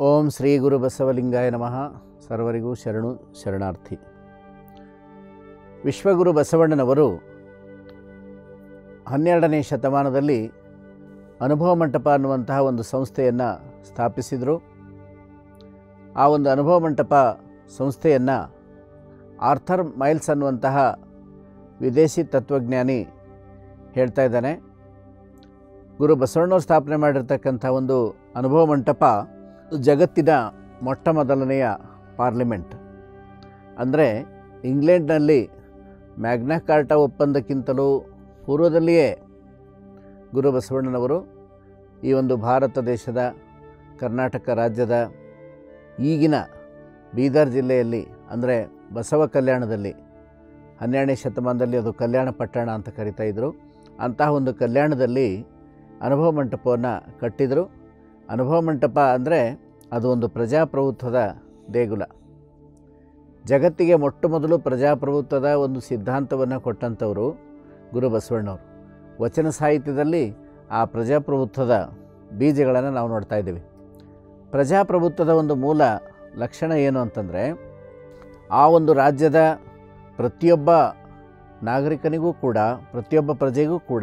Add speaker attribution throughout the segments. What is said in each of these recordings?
Speaker 1: ಓಂ ಶ್ರೀ ಗುರು ಬಸವಲಿಂಗಾಯ ನಮಃ ಸರ್ವರಿಗೂ ಶರಣು ಶರಣಾರ್ಥಿ ವಿಶ್ವಗುರು ಬಸವಣ್ಣನವರು ಹನ್ನೆರಡನೇ ಶತಮಾನದಲ್ಲಿ ಅನುಭವ ಮಂಟಪ ಅನ್ನುವಂತಹ ಒಂದು ಸಂಸ್ಥೆಯನ್ನು ಸ್ಥಾಪಿಸಿದರು ಆ ಒಂದು ಅನುಭವ ಮಂಟಪ ಸಂಸ್ಥೆಯನ್ನು ಆರ್ಥರ್ ಮೈಲ್ಸ್ ಅನ್ನುವಂತಹ ವಿದೇಶಿ ತತ್ವಜ್ಞಾನಿ ಹೇಳ್ತಾ ಇದ್ದಾನೆ ಗುರು ಬಸವಣ್ಣವ್ರು ಸ್ಥಾಪನೆ ಮಾಡಿರ್ತಕ್ಕಂಥ ಒಂದು ಅನುಭವ ಮಂಟಪ ಜಗತ್ತಿನ ಮೊಟ್ಟ ಮೊದಲನೆಯ ಪಾರ್ಲಿಮೆಂಟ್ ಅಂದರೆ ಇಂಗ್ಲೆಂಡ್ನಲ್ಲಿ ಮ್ಯಾಗ್ನಾ ಕಾರ್ಟಾ ಒಪ್ಪಂದಕ್ಕಿಂತಲೂ ಪೂರ್ವದಲ್ಲಿಯೇ ಗುರು ಬಸವಣ್ಣನವರು ಈ ಒಂದು ಭಾರತ ದೇಶದ ಕರ್ನಾಟಕ ರಾಜ್ಯದ ಈಗಿನ ಬೀದರ್ ಜಿಲ್ಲೆಯಲ್ಲಿ ಅಂದರೆ ಬಸವ ಕಲ್ಯಾಣದಲ್ಲಿ ಹನ್ನೆರಡನೇ ಶತಮಾನದಲ್ಲಿ ಅದು ಕಲ್ಯಾಣ ಪಟ್ಟಣ ಅಂತ ಕರಿತಾ ಇದ್ದರು ಅಂತಹ ಒಂದು ಕಲ್ಯಾಣದಲ್ಲಿ ಅನುಭವ ಮಂಟಪವನ್ನು ಕಟ್ಟಿದರು ಅನುಭವ ಮಂಟಪ ಅಂದರೆ ಅದು ಒಂದು ಪ್ರಜಾಪ್ರಭುತ್ವದ ದೇಗುಲ ಜಗತ್ತಿಗೆ ಮೊಟ್ಟ ಮೊದಲು ಪ್ರಜಾಪ್ರಭುತ್ವದ ಒಂದು ಸಿದ್ಧಾಂತವನ್ನು ಕೊಟ್ಟಂಥವರು ಗುರು ಬಸವಣ್ಣವರು ವಚನ ಸಾಹಿತ್ಯದಲ್ಲಿ ಆ ಪ್ರಜಾಪ್ರಭುತ್ವದ ಬೀಜಗಳನ್ನು ನಾವು ನೋಡ್ತಾ ಇದ್ದೀವಿ ಪ್ರಜಾಪ್ರಭುತ್ವದ ಒಂದು ಮೂಲ ಲಕ್ಷಣ ಏನು ಅಂತಂದರೆ ಆ ಒಂದು ರಾಜ್ಯದ ಪ್ರತಿಯೊಬ್ಬ ನಾಗರಿಕನಿಗೂ ಕೂಡ ಪ್ರತಿಯೊಬ್ಬ ಪ್ರಜೆಗೂ ಕೂಡ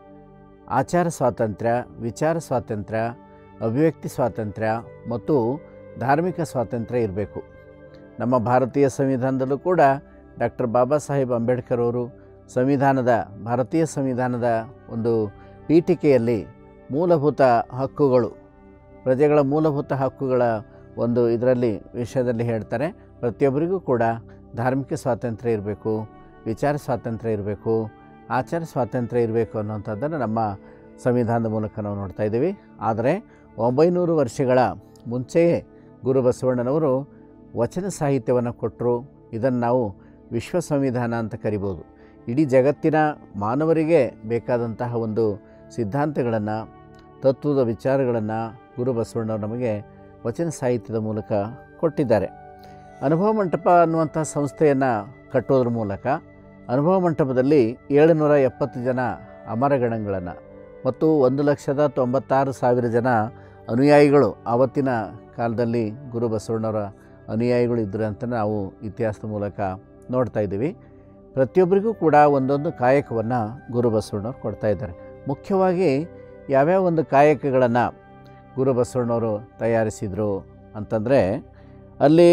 Speaker 1: ಆಚಾರ ಸ್ವಾತಂತ್ರ್ಯ ವಿಚಾರ ಸ್ವಾತಂತ್ರ್ಯ ಅಭಿವ್ಯಕ್ತಿ ಸ್ವಾತಂತ್ರ್ಯ ಮತ್ತು ಧಾರ್ಮಿಕ ಸ್ವಾತಂತ್ರ್ಯ ಇರಬೇಕು ನಮ್ಮ ಭಾರತೀಯ ಸಂವಿಧಾನದಲ್ಲೂ ಕೂಡ ಡಾಕ್ಟರ್ ಬಾಬಾ ಸಾಹೇಬ್ ಅಂಬೇಡ್ಕರ್ ಅವರು ಸಂವಿಧಾನದ ಭಾರತೀಯ ಸಂವಿಧಾನದ ಒಂದು ಪೀಠಿಕೆಯಲ್ಲಿ ಮೂಲಭೂತ ಹಕ್ಕುಗಳು ಪ್ರಜೆಗಳ ಮೂಲಭೂತ ಹಕ್ಕುಗಳ ಒಂದು ಇದರಲ್ಲಿ ವಿಷಯದಲ್ಲಿ ಹೇಳ್ತಾರೆ ಪ್ರತಿಯೊಬ್ಬರಿಗೂ ಕೂಡ ಧಾರ್ಮಿಕ ಸ್ವಾತಂತ್ರ್ಯ ಇರಬೇಕು ವಿಚಾರ ಸ್ವಾತಂತ್ರ್ಯ ಇರಬೇಕು ಆಚಾರ ಸ್ವಾತಂತ್ರ್ಯ ಇರಬೇಕು ಅನ್ನುವಂಥದ್ದನ್ನು ನಮ್ಮ ಸಂವಿಧಾನದ ಮೂಲಕ ನಾವು ನೋಡ್ತಾ ಇದ್ದೀವಿ ಆದರೆ ಒಂಬೈನೂರು ವರ್ಷಗಳ ಮುಂಚೆಯೇ ಗುರು ಬಸವಣ್ಣನವರು ವಚನ ಸಾಹಿತ್ಯವನ್ನು ಕೊಟ್ಟರು ಇದನ್ನು ನಾವು ವಿಶ್ವ ಸಂವಿಧಾನ ಅಂತ ಕರಿಬೋದು ಇಡೀ ಜಗತ್ತಿನ ಮಾನವರಿಗೆ ಬೇಕಾದಂತಹ ಒಂದು ಸಿದ್ಧಾಂತಗಳನ್ನು ತತ್ವದ ವಿಚಾರಗಳನ್ನು ಗುರು ಬಸವಣ್ಣವರು ನಮಗೆ ವಚನ ಸಾಹಿತ್ಯದ ಮೂಲಕ ಕೊಟ್ಟಿದ್ದಾರೆ ಅನುಭವ ಮಂಟಪ ಅನ್ನುವಂಥ ಸಂಸ್ಥೆಯನ್ನು ಕಟ್ಟೋದ್ರ ಮೂಲಕ ಅನುಭವ ಮಂಟಪದಲ್ಲಿ ಏಳುನೂರ ಎಪ್ಪತ್ತು ಜನ ಅಮರಗಣಗಳನ್ನು ಮತ್ತು ಒಂದು ಲಕ್ಷದ ತೊಂಬತ್ತಾರು ಸಾವಿರ ಜನ ಅನುಯಾಯಿಗಳು ಆವತ್ತಿನ ಕಾಲದಲ್ಲಿ ಗುರು ಬಸವಣ್ಣವರ ಅನುಯಾಯಿಗಳು ಇದ್ದರು ಅಂತ ನಾವು ಇತಿಹಾಸದ ಮೂಲಕ ನೋಡ್ತಾ ಇದ್ದೀವಿ ಪ್ರತಿಯೊಬ್ಬರಿಗೂ ಕೂಡ ಒಂದೊಂದು ಕಾಯಕವನ್ನು ಗುರು ಬಸವಣ್ಣವ್ರು ಕೊಡ್ತಾ ಇದ್ದಾರೆ ಮುಖ್ಯವಾಗಿ ಯಾವ್ಯಾವ ಒಂದು ಕಾಯಕಗಳನ್ನು ಗುರು ಬಸವಣ್ಣವರು ತಯಾರಿಸಿದರು ಅಂತಂದರೆ ಅಲ್ಲಿ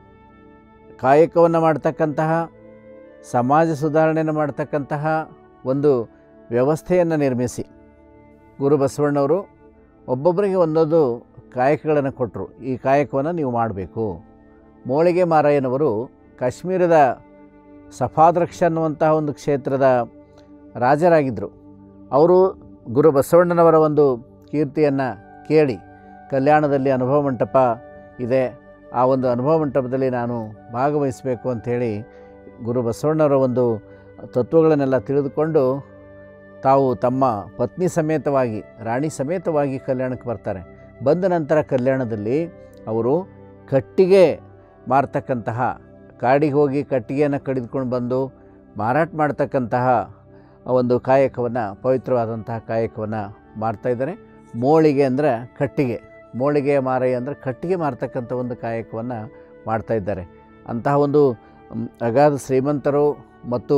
Speaker 1: ಕಾಯಕವನ್ನು ಮಾಡ್ತಕ್ಕಂತಹ ಸಮಾಜ ಸುಧಾರಣೆಯನ್ನು ಮಾಡ್ತಕ್ಕಂತಹ ಒಂದು ವ್ಯವಸ್ಥೆಯನ್ನು ನಿರ್ಮಿಸಿ ಗುರು ಬಸವಣ್ಣವರು ಒಬ್ಬೊಬ್ಬರಿಗೆ ಒಂದೊಂದು ಕಾಯಕಗಳನ್ನು ಕೊಟ್ಟರು ಈ ಕಾಯಕವನ್ನು ನೀವು ಮಾಡಬೇಕು ಮೋಳಿಗೆ ಮಾರಯ್ಯನವರು ಕಾಶ್ಮೀರದ ಸಫಾದ್ರಕ್ಷ ಅನ್ನುವಂತಹ ಒಂದು ಕ್ಷೇತ್ರದ ರಾಜರಾಗಿದ್ದರು ಅವರು ಗುರು ಬಸವಣ್ಣನವರ ಒಂದು ಕೀರ್ತಿಯನ್ನು ಕೇಳಿ ಕಲ್ಯಾಣದಲ್ಲಿ ಅನುಭವ ಮಂಟಪ ಇದೆ ಆ ಒಂದು ಅನುಭವ ಮಂಟಪದಲ್ಲಿ ನಾನು ಭಾಗವಹಿಸಬೇಕು ಅಂಥೇಳಿ ಗುರು ಬಸವಣ್ಣವರ ಒಂದು ತತ್ವಗಳನ್ನೆಲ್ಲ ತಿಳಿದುಕೊಂಡು ತಾವು ತಮ್ಮ ಪತ್ನಿ ಸಮೇತವಾಗಿ ರಾಣಿ ಸಮೇತವಾಗಿ ಕಲ್ಯಾಣಕ್ಕೆ ಬರ್ತಾರೆ ಬಂದ ನಂತರ ಕಲ್ಯಾಣದಲ್ಲಿ ಅವರು ಕಟ್ಟಿಗೆ ಮಾರ್ತಕ್ಕಂತಹ ಕಾಡಿಗೆ ಹೋಗಿ ಕಟ್ಟಿಗೆಯನ್ನು ಕಡಿದುಕೊಂಡು ಬಂದು ಮಾರಾಟ ಮಾಡ್ತಕ್ಕಂತಹ ಒಂದು ಕಾಯಕವನ್ನು ಪವಿತ್ರವಾದಂತಹ ಕಾಯಕವನ್ನು ಮಾಡ್ತಾಯಿದ್ದಾರೆ ಮೋಳಿಗೆ ಅಂದರೆ ಕಟ್ಟಿಗೆ ಮೋಳಿಗೆ ಮಾರಯ್ಯ ಅಂದರೆ ಕಟ್ಟಿಗೆ ಮಾರ್ತಕ್ಕಂಥ ಒಂದು ಕಾಯಕವನ್ನು ಮಾಡ್ತಾಯಿದ್ದಾರೆ ಅಂತಹ ಒಂದು ಮ್, ಅಗಾಧ ಶ್ರೀಮಂತರು ಮತ್ತು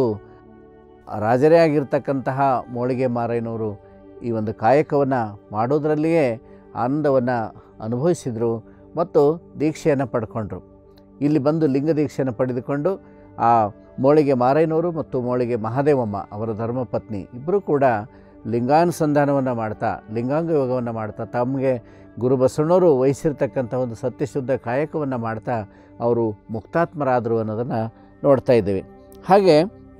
Speaker 1: ರಾಜರೇ ಆಗಿರ್ತಕ್ಕಂತಹ ಮೋಳಿಗೆ ಮಾರಯ್ಯನವರು ಈ ಒಂದು ಕಾಯಕವನ್ನು ಮಾಡೋದರಲ್ಲಿಯೇ ಆನಂದವನ್ನು ಅನುಭವಿಸಿದರು ಮತ್ತು ದೀಕ್ಷೆಯನ್ನು ಪಡ್ಕೊಂಡ್ರು ಇಲ್ಲಿ ಬಂದು ಲಿಂಗ ದೀಕ್ಷೆಯನ್ನು ಪಡೆದುಕೊಂಡು ಆ ಮೋಳಿಗೆ ಮಾರಯ್ಯನವರು ಮತ್ತು ಮೋಳಿಗೆ ಮಹಾದೇವಮ್ಮ ಅವರ ಧರ್ಮಪತ್ನಿ ಇಬ್ಬರೂ ಕೂಡ ಲಿಂಗಾನುಸಂಧಾನವನ್ನು ಮಾಡ್ತಾ ಲಿಂಗಾಂಗ ಯೋಗವನ್ನು ಮಾಡ್ತಾ ತಮಗೆ ಗುರು ಬಸವಣ್ಣವರು ವಹಿಸಿರ್ತಕ್ಕಂಥ ಒಂದು ಸತ್ಯಶುದ್ಧ ಕಾಯಕವನ್ನು ಮಾಡ್ತಾ ಅವರು ಮುಕ್ತಾತ್ಮರಾದರು ಅನ್ನೋದನ್ನು ನೋಡ್ತಾ ಇದ್ದೀವಿ ಹಾಗೆ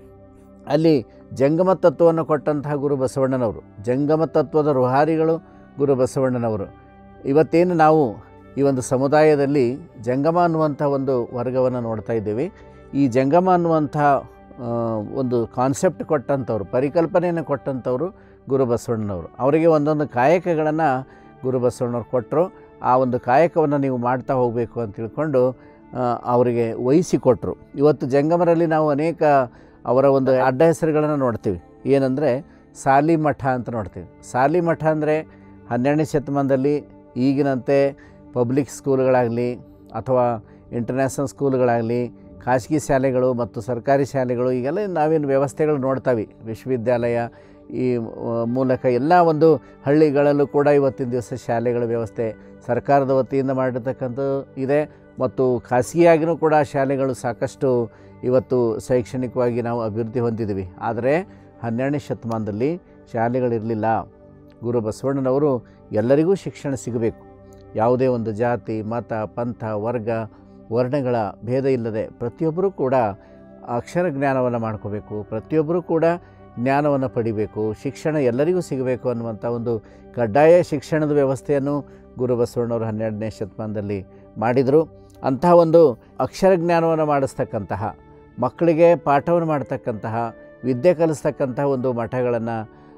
Speaker 1: ಅಲ್ಲಿ ಜಂಗಮ ತತ್ವವನ್ನು ಕೊಟ್ಟಂತಹ ಗುರು ಬಸವಣ್ಣನವರು ಜಂಗಮ ತತ್ವದ ರುಹಾರಿಗಳು ಗುರು ಬಸವಣ್ಣನವರು ಇವತ್ತೇನು ನಾವು ಈ ಒಂದು ಸಮುದಾಯದಲ್ಲಿ ಜಂಗಮ ಅನ್ನುವಂಥ ಒಂದು ವರ್ಗವನ್ನು ನೋಡ್ತಾ ಇದ್ದೀವಿ ಈ ಜಂಗಮ ಅನ್ನುವಂಥ ಆ, ಒಂದು ಕಾನ್ಸೆಪ್ಟ್ ಕೊಟ್ಟಂಥವ್ರು ಪರಿಕಲ್ಪನೆಯನ್ನು ಕೊಟ್ಟಂಥವ್ರು ಗುರು ಬಸವಣ್ಣನವರು ಅವರಿಗೆ ಒಂದೊಂದು ಕಾಯಕಗಳನ್ನು ಗುರು ಬಸವಣ್ಣವ್ರು ಕೊಟ್ಟರು ಆ ಒಂದು ಕಾಯಕವನ್ನು ನೀವು ಮಾಡ್ತಾ ಹೋಗಬೇಕು ಅಂತ ತಿಳ್ಕೊಂಡು ಆ, ಅವರಿಗೆ ವಹಿಸಿಕೊಟ್ರು ಇವತ್ತು ಜಂಗಮರಲ್ಲಿ ನಾವು ಅನೇಕ ಅವರ ಒಂದು ಅಡ್ಡ ಹೆಸರುಗಳನ್ನು ನೋಡ್ತೀವಿ ಏನಂದರೆ ಸಾಲಿ ಮಠ ಅಂತ ನೋಡ್ತೀವಿ ಸಾಲಿ ಮಠ ಅಂದರೆ ಹನ್ನೆರಡನೇ ಶತಮಾನದಲ್ಲಿ ಈಗಿನಂತೆ ಪಬ್ಲಿಕ್ ಸ್ಕೂಲ್ಗಳಾಗಲಿ ಅಥವಾ ಇಂಟರ್ನ್ಯಾಷನಲ್ ಸ್ಕೂಲ್ಗಳಾಗಲಿ ಖಾಸಗಿ ಶಾಲೆಗಳು ಮತ್ತು ಸರ್ಕಾರಿ ಶಾಲೆಗಳು ಈಗೆಲ್ಲ ನಾವೇನು ವ್ಯವಸ್ಥೆಗಳು ನೋಡ್ತಾವೆ ವಿಶ್ವವಿದ್ಯಾಲಯ ಈ ಆ, ಮೂಲಕ ಎಲ್ಲ ಒಂದು ಹಳ್ಳಿಗಳಲ್ಲೂ ಕೂಡ ಇವತ್ತಿನ ದಿವಸ ಶಾಲೆಗಳ ವ್ಯವಸ್ಥೆ ಸರ್ಕಾರದ ವತಿಯಿಂದ ಮಾಡಿರ್ತಕ್ಕಂಥದ್ದು ಇದೆ ಮತ್ತು ಖಾಸಗಿಯಾಗಿಯೂ ಕೂಡ ಶಾಲೆಗಳು ಸಾಕಷ್ಟು ಇವತ್ತು ಶೈಕ್ಷಣಿಕವಾಗಿ ನಾವು ಅಭಿವೃದ್ಧಿ ಹೊಂದಿದ್ದೀವಿ ಆದರೆ ಹನ್ನೆರಡನೇ ಶತಮಾನದಲ್ಲಿ ಶಾಲೆಗಳಿರಲಿಲ್ಲ ಗುರು ಬಸವಣ್ಣನವರು ಎಲ್ಲರಿಗೂ ಶಿಕ್ಷಣ ಸಿಗಬೇಕು ಯಾವುದೇ ಒಂದು ಜಾತಿ ಮತ ಪಂಥ ವರ್ಗ ವರ್ಣಗಳ ಭೇದ ಇಲ್ಲದೆ ಪ್ರತಿಯೊಬ್ಬರೂ ಕೂಡ ಅಕ್ಷರ ಜ್ಞಾನವನ್ನು ಮಾಡ್ಕೋಬೇಕು ಪ್ರತಿಯೊಬ್ಬರೂ ಕೂಡ ಜ್ಞಾನವನ್ನು ಪಡಿಬೇಕು ಶಿಕ್ಷಣ ಎಲ್ಲರಿಗೂ ಸಿಗಬೇಕು ಅನ್ನುವಂಥ ಒಂದು ಕಡ್ಡಾಯ ಶಿಕ್ಷಣದ ವ್ಯವಸ್ಥೆಯನ್ನು ಗುರು ಬಸವಣ್ಣವರು ಹನ್ನೆರಡನೇ ಶತಮಾನದಲ್ಲಿ ಮಾಡಿದರು ಅಂತಹ ಒಂದು ಅಕ್ಷರ ಜ್ಞಾನವನ್ನು ಮಾಡಿಸ್ತಕ್ಕಂತಹ ಮಕ್ಕಳಿಗೆ ಪಾಠವನ್ನು ಮಾಡ್ತಕ್ಕಂತಹ ವಿದ್ಯೆ ಕಲಿಸ್ತಕ್ಕಂತಹ ಒಂದು ಮಠಗಳನ್ನು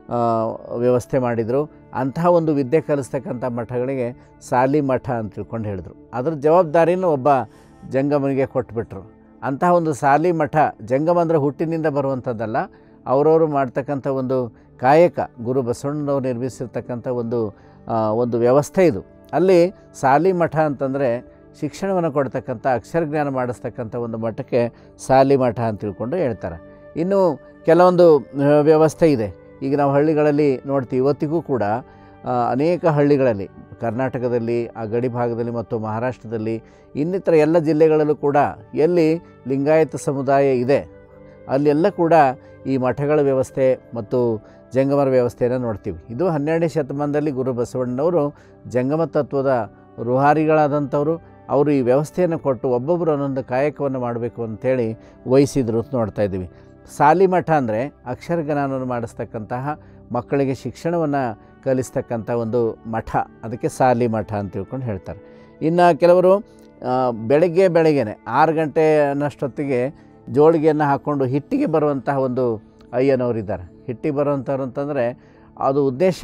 Speaker 1: ವ್ಯವಸ್ಥೆ ಮಾಡಿದರು ಅಂತಹ ಒಂದು ವಿದ್ಯೆ ಕಲಿಸ್ತಕ್ಕಂಥ ಮಠಗಳಿಗೆ ಸಾಲಿ ಮಠ ಅಂತ ತಿಳ್ಕೊಂಡು ಹೇಳಿದರು ಅದ್ರ ಜವಾಬ್ದಾರಿನೂ ಒಬ್ಬ ಜಂಗಮನಿಗೆ ಕೊಟ್ಬಿಟ್ರು ಅಂತಹ ಒಂದು ಸಾಲಿ ಮಠ ಜಂಗಮ ಅಂದರೆ ಹುಟ್ಟಿನಿಂದ ಬರುವಂಥದ್ದಲ್ಲ ಅವರವರು ಮಾಡ್ತಕ್ಕಂಥ ಒಂದು ಕಾಯಕ ಗುರು ಬಸವಣ್ಣನವರು ನಿರ್ಮಿಸಿರ್ತಕ್ಕಂಥ ಒಂದು ಆ, ಒಂದು ವ್ಯವಸ್ಥೆ ಇದು ಅಲ್ಲಿ ಸಾಲಿ ಮಠ ಅಂತಂದರೆ ಶಿಕ್ಷಣವನ್ನು ಕೊಡ್ತಕ್ಕಂಥ ಅಕ್ಷರ ಜ್ಞಾನ ಮಾಡಿಸ್ತಕ್ಕಂಥ ಒಂದು ಮಠಕ್ಕೆ ಸಾಲಿ ಮಠ ಅಂತ ತಿಳ್ಕೊಂಡು ಹೇಳ್ತಾರೆ ಇನ್ನು ಕೆಲವೊಂದು ಆ, ವ್ಯವಸ್ಥೆ ಇದೆ ಈಗ ನಾವು ಹಳ್ಳಿಗಳಲ್ಲಿ ನೋಡ್ತೀವಿ ಇವತ್ತಿಗೂ ಕೂಡ ಆ, ಅನೇಕ ಹಳ್ಳಿಗಳಲ್ಲಿ ಕರ್ನಾಟಕದಲ್ಲಿ ಆ ಗಡಿ ಭಾಗದಲ್ಲಿ ಮತ್ತು ಮಹಾರಾಷ್ಟ್ರದಲ್ಲಿ ಇನ್ನಿತರ ಎಲ್ಲ ಜಿಲ್ಲೆಗಳಲ್ಲೂ ಕೂಡ ಎಲ್ಲಿ ಲಿಂಗಾಯತ ಸಮುದಾಯ ಇದೆ ಅಲ್ಲೆಲ್ಲ ಕೂಡ ಈ ಮಠಗಳ ವ್ಯವಸ್ಥೆ ಮತ್ತು ಜಂಗಮರ ವ್ಯವಸ್ಥೆಯನ್ನು ನೋಡ್ತೀವಿ ಇದು ಹನ್ನೆರಡನೇ ಶತಮಾನದಲ್ಲಿ ಗುರು ಬಸವಣ್ಣನವರು ಜಂಗಮ ತತ್ವದ ರುಹಾರಿಗಳಾದಂಥವರು ಅವರು ಈ ವ್ಯವಸ್ಥೆಯನ್ನು ಕೊಟ್ಟು ಒಬ್ಬೊಬ್ಬರು ಒಂದೊಂದು ಕಾಯಕವನ್ನು ಮಾಡಬೇಕು ಅಂತೇಳಿ ವಹಿಸಿದ್ರು ಅಂತ ನೋಡ್ತಾ ಇದ್ದೀವಿ ಸಾಲಿ ಮಠ ಅಂದರೆ ಅಕ್ಷರ ಜ್ಞಾನವನ್ನು ಮಾಡಿಸ್ತಕ್ಕಂತಹ ಮಕ್ಕಳಿಗೆ ಶಿಕ್ಷಣವನ್ನು ಕಲಿಸ್ತಕ್ಕಂಥ ಒಂದು ಮಠ ಅದಕ್ಕೆ ಸಾಲಿ ಮಠ ಅಂತ ತಿಳ್ಕೊಂಡು ಹೇಳ್ತಾರೆ ಇನ್ನು ಕೆಲವರು ಆ, ಬೆಳಗ್ಗೆ ಬೆಳಗ್ಗೆನೆ ಆರು ಗಂಟೆ ಅನ್ನೋಷ್ಟೊತ್ತಿಗೆ ಜೋಳಿಗೆಯನ್ನು ಹಾಕ್ಕೊಂಡು ಹಿಟ್ಟಿಗೆ ಬರುವಂತಹ ಒಂದು ಅಯ್ಯನವರಿದ್ದಾರೆ ಹಿಟ್ಟಿಗೆ ಬರುವಂಥವ್ರು ಅಂತಂದರೆ ಅದು ಉದ್ದೇಶ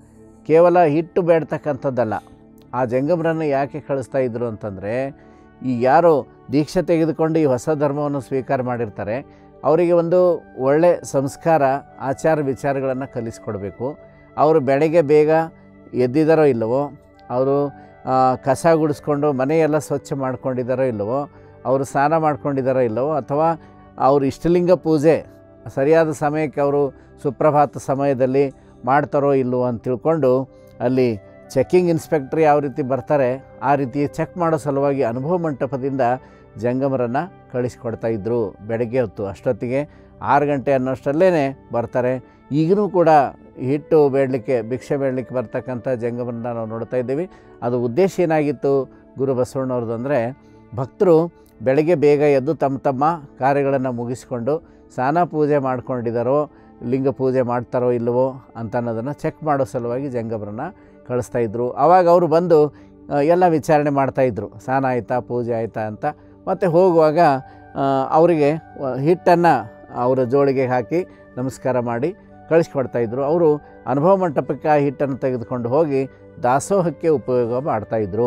Speaker 1: ಕೇವಲ ಹಿಟ್ಟು ಬೇಡ್ತಕ್ಕಂಥದ್ದಲ್ಲ ಆ ಜಂಗಮರನ್ನು ಯಾಕೆ ಕಳಿಸ್ತಾ ಇದ್ರು ಅಂತಂದರೆ ಈ ಯಾರು ದೀಕ್ಷೆ ತೆಗೆದುಕೊಂಡು ಈ ಹೊಸ ಧರ್ಮವನ್ನು ಸ್ವೀಕಾರ ಮಾಡಿರ್ತಾರೆ ಅವರಿಗೆ ಒಂದು ಒಳ್ಳೆ ಸಂಸ್ಕಾರ ಆಚಾರ ವಿಚಾರಗಳನ್ನು ಕಲಿಸ್ಕೊಡ್ಬೇಕು ಅವರು ಬೆಳಗ್ಗೆ ಬೇಗ ಎದ್ದಿದ್ದಾರೋ ಇಲ್ಲವೋ ಅವರು ಆ, ಕಸ ಗುಡಿಸ್ಕೊಂಡು ಮನೆಯೆಲ್ಲ ಸ್ವಚ್ಛ ಮಾಡ್ಕೊಂಡಿದ್ದಾರೋ ಇಲ್ಲವೋ ಅವರು ಸ್ನಾನ ಮಾಡ್ಕೊಂಡಿದ್ದಾರೋ ಇಲ್ಲವೋ ಅಥವಾ ಅವರು ಇಷ್ಟಲಿಂಗ ಪೂಜೆ ಸರಿಯಾದ ಸಮಯಕ್ಕೆ ಅವರು ಸುಪ್ರಭಾತ ಸಮಯದಲ್ಲಿ ಮಾಡ್ತಾರೋ ಇಲ್ಲವೋ ಅಂತ ತಿಳ್ಕೊಂಡು ಅಲ್ಲಿ ಚೆಕ್ಕಿಂಗ್ ಇನ್ಸ್ಪೆಕ್ಟ್ರ್ ಯಾವ ರೀತಿ ಬರ್ತಾರೆ ಆ ರೀತಿ ಚೆಕ್ ಮಾಡೋ ಸಲುವಾಗಿ ಅನುಭವ ಮಂಟಪದಿಂದ ಜಂಗಮರನ್ನು ಕಳಿಸ್ಕೊಡ್ತಾ ಇದ್ದರು ಬೆಳಗ್ಗೆ ಹೊತ್ತು ಅಷ್ಟೊತ್ತಿಗೆ ಆರು ಗಂಟೆ ಅನ್ನೋಷ್ಟರಲ್ಲೇ ಬರ್ತಾರೆ ಈಗಲೂ ಕೂಡ ಹಿಟ್ಟು ಬೇಡಲಿಕ್ಕೆ ಭಿಕ್ಷೆ ಬೇಡಲಿಕ್ಕೆ ಬರ್ತಕ್ಕಂಥ ಜಂಗಮರನ್ನ ನಾವು ನೋಡ್ತಾ ಇದ್ದೀವಿ ಅದು ಉದ್ದೇಶ ಏನಾಗಿತ್ತು ಗುರು ಬಸವಣ್ಣವ್ರದ್ದು ಅಂದರೆ ಭಕ್ತರು ಬೆಳಗ್ಗೆ ಬೇಗ ಎದ್ದು ತಮ್ಮ ತಮ್ಮ ಕಾರ್ಯಗಳನ್ನು ಮುಗಿಸ್ಕೊಂಡು ಸ್ನಾನ ಪೂಜೆ ಮಾಡ್ಕೊಂಡಿದ್ದಾರೋ ಲಿಂಗ ಪೂಜೆ ಮಾಡ್ತಾರೋ ಇಲ್ಲವೋ ಅಂತ ಅನ್ನೋದನ್ನು ಚೆಕ್ ಮಾಡೋ ಸಲುವಾಗಿ ಜಂಗಮರನ್ನ ಕಳಿಸ್ತಾ ಇದ್ದರು ಆವಾಗ ಅವರು ಬಂದು ಆ, ಎಲ್ಲ ವಿಚಾರಣೆ ಮಾಡ್ತಾಯಿದ್ರು ಸ್ನಾನ ಆಯಿತಾ ಪೂಜೆ ಆಯಿತಾ ಅಂತ ಮತ್ತು ಹೋಗುವಾಗ ಆ, ಅವರಿಗೆ ಹಿಟ್ಟನ್ನು ಅವರ ಜೋಳಿಗೆ ಹಾಕಿ ನಮಸ್ಕಾರ ಮಾಡಿ ಕಳಿಸ್ಕೊಡ್ತಾಯಿದ್ರು ಅವರು ಅನುಭವ ಮಂಟಪಕ್ಕೆ ಆ ಹಿಟ್ಟನ್ನು ತೆಗೆದುಕೊಂಡು ಹೋಗಿ ದಾಸೋಹಕ್ಕೆ ಉಪಯೋಗ ಮಾಡ್ತಾಯಿದ್ರು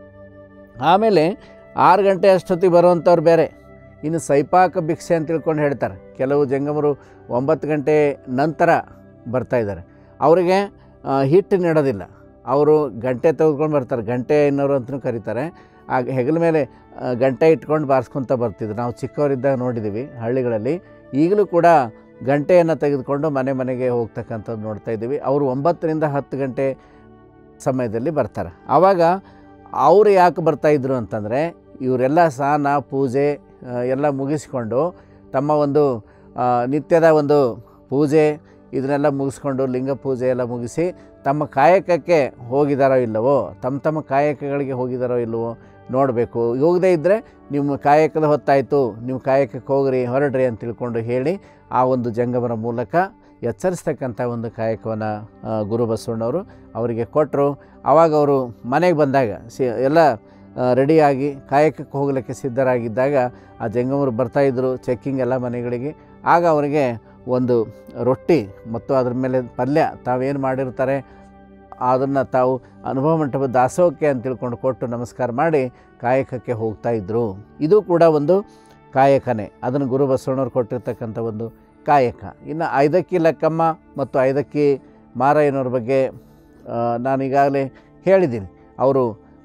Speaker 1: ಆಮೇಲೆ ಆರು ಗಂಟೆ ಅಷ್ಟೊತ್ತಿಗೆ ಬರುವಂಥವ್ರು ಬೇರೆ ಇನ್ನು ಸೈಪಾಕ ಭಿಕ್ಷೆ ಅಂತ ತಿಳ್ಕೊಂಡು ಹೇಳ್ತಾರೆ ಕೆಲವು ಜಂಗಮರು ಒಂಬತ್ತು ಗಂಟೆ ನಂತರ ಬರ್ತಾಯಿದ್ದಾರೆ ಅವರಿಗೆ ಆ, ಹಿಟ್ಟು ನೀಡೋದಿಲ್ಲ ಅವರು ಗಂಟೆ ತೆಗೆದುಕೊಂಡು ಬರ್ತಾರೆ ಗಂಟೆ ಎನ್ನೋರು ಅಂತಲೂ ಕರೀತಾರೆ ಆ ಹೆಗಲ ಮೇಲೆ ಆ, ಗಂಟೆ ಇಟ್ಕೊಂಡು ಬಾರಿಸ್ಕೊತ ಬರ್ತಿದ್ರು ನಾವು ಚಿಕ್ಕವರಿದ್ದಾಗ ನೋಡಿದ್ದೀವಿ ಹಳ್ಳಿಗಳಲ್ಲಿ ಈಗಲೂ ಕೂಡ ಗಂಟೆಯನ್ನು ತೆಗೆದುಕೊಂಡು ಮನೆ ಮನೆಗೆ ಹೋಗ್ತಕ್ಕಂಥದ್ದು ನೋಡ್ತಾ ಇದ್ದೀವಿ ಅವರು ಒಂಬತ್ತರಿಂದ ಹತ್ತು ಗಂಟೆ ಸಮಯದಲ್ಲಿ ಬರ್ತಾರೆ ಆವಾಗ ಅವರು ಯಾಕೆ ಬರ್ತಾಯಿದ್ರು ಅಂತಂದರೆ ಇವರೆಲ್ಲ ಸ್ನಾನ ಪೂಜೆ ಆ, ಎಲ್ಲ ಮುಗಿಸ್ಕೊಂಡು ತಮ್ಮ ಒಂದು ಆ, ನಿತ್ಯದ ಒಂದು ಪೂಜೆ ಇದನ್ನೆಲ್ಲ ಮುಗಿಸ್ಕೊಂಡು ಲಿಂಗ ಪೂಜೆ ಎಲ್ಲ ಮುಗಿಸಿ ತಮ್ಮ ಕಾಯಕಕ್ಕೆ ಹೋಗಿದಾರೋ ಇಲ್ಲವೋ ತಮ್ಮ ತಮ್ಮ ಕಾಯಕಗಳಿಗೆ ಹೋಗಿದಾರೋ ಇಲ್ಲವೋ ನೋಡಬೇಕು ಹೋಗದೇ ಇದ್ದರೆ ನಿಮ್ಮ ಕಾಯಕದ ಹೊತ್ತಾಯಿತು ನೀವು ಕಾಯಕಕ್ಕೆ ಹೋಗ್ರಿ ಹೊರಡ್ರಿ ಅಂತ ತಿಳ್ಕೊಂಡು ಹೇಳಿ ಆ ಒಂದು ಜಂಗಮರ ಮೂಲಕ ಎಚ್ಚರಿಸ್ತಕ್ಕಂಥ ಒಂದು ಕಾಯಕವನ್ನು ಗುರು ಬಸವಣ್ಣವರು ಅವರಿಗೆ ಕೊಟ್ಟರು ಆವಾಗ ಅವರು ಮನೆಗೆ ಬಂದಾಗ ಸಿ ಎಲ್ಲ ಆ, ರೆಡಿಯಾಗಿ ಕಾಯಕಕ್ಕೆ ಹೋಗಲಿಕ್ಕೆ ಸಿದ್ಧರಾಗಿದ್ದಾಗ ಆ ಜಂಗಮರು ಬರ್ತಾಯಿದ್ರು ಚೆಕ್ಕಿಂಗ್ ಎಲ್ಲ ಮನೆಗಳಿಗೆ ಆಗ ಅವರಿಗೆ ಒಂದು ರೊಟ್ಟಿ ಮತ್ತು ಅದ್ರ ಮೇಲೆ ಪಲ್ಯ ತಾವೇನು ಮಾಡಿರ್ತಾರೆ ಅದನ್ನು ತಾವು ಅನುಭವ ಮಂಟಪ ದಾಸೋಹಕ್ಕೆ ಅಂತ ತಿಳ್ಕೊಂಡು ಕೊಟ್ಟು ನಮಸ್ಕಾರ ಮಾಡಿ ಕಾಯಕಕ್ಕೆ ಹೋಗ್ತಾ ಇದ್ದರು ಇದು ಕೂಡ ಒಂದು ಕಾಯಕನೇ ಅದನ್ನು ಗುರು ಬಸವಣ್ಣವ್ರು ಕೊಟ್ಟಿರ್ತಕ್ಕಂಥ ಒಂದು ಕಾಯಕ ಇನ್ನು ಐದಕ್ಕಿ ಲಕ್ಕಮ್ಮ ಮತ್ತು ಐದಕ್ಕಿ ಮಾರಯ್ಯನವ್ರ ಬಗ್ಗೆ ಆ, ನಾನು ಈಗಾಗಲೇ ಹೇಳಿದ್ದೀನಿ ಅವರು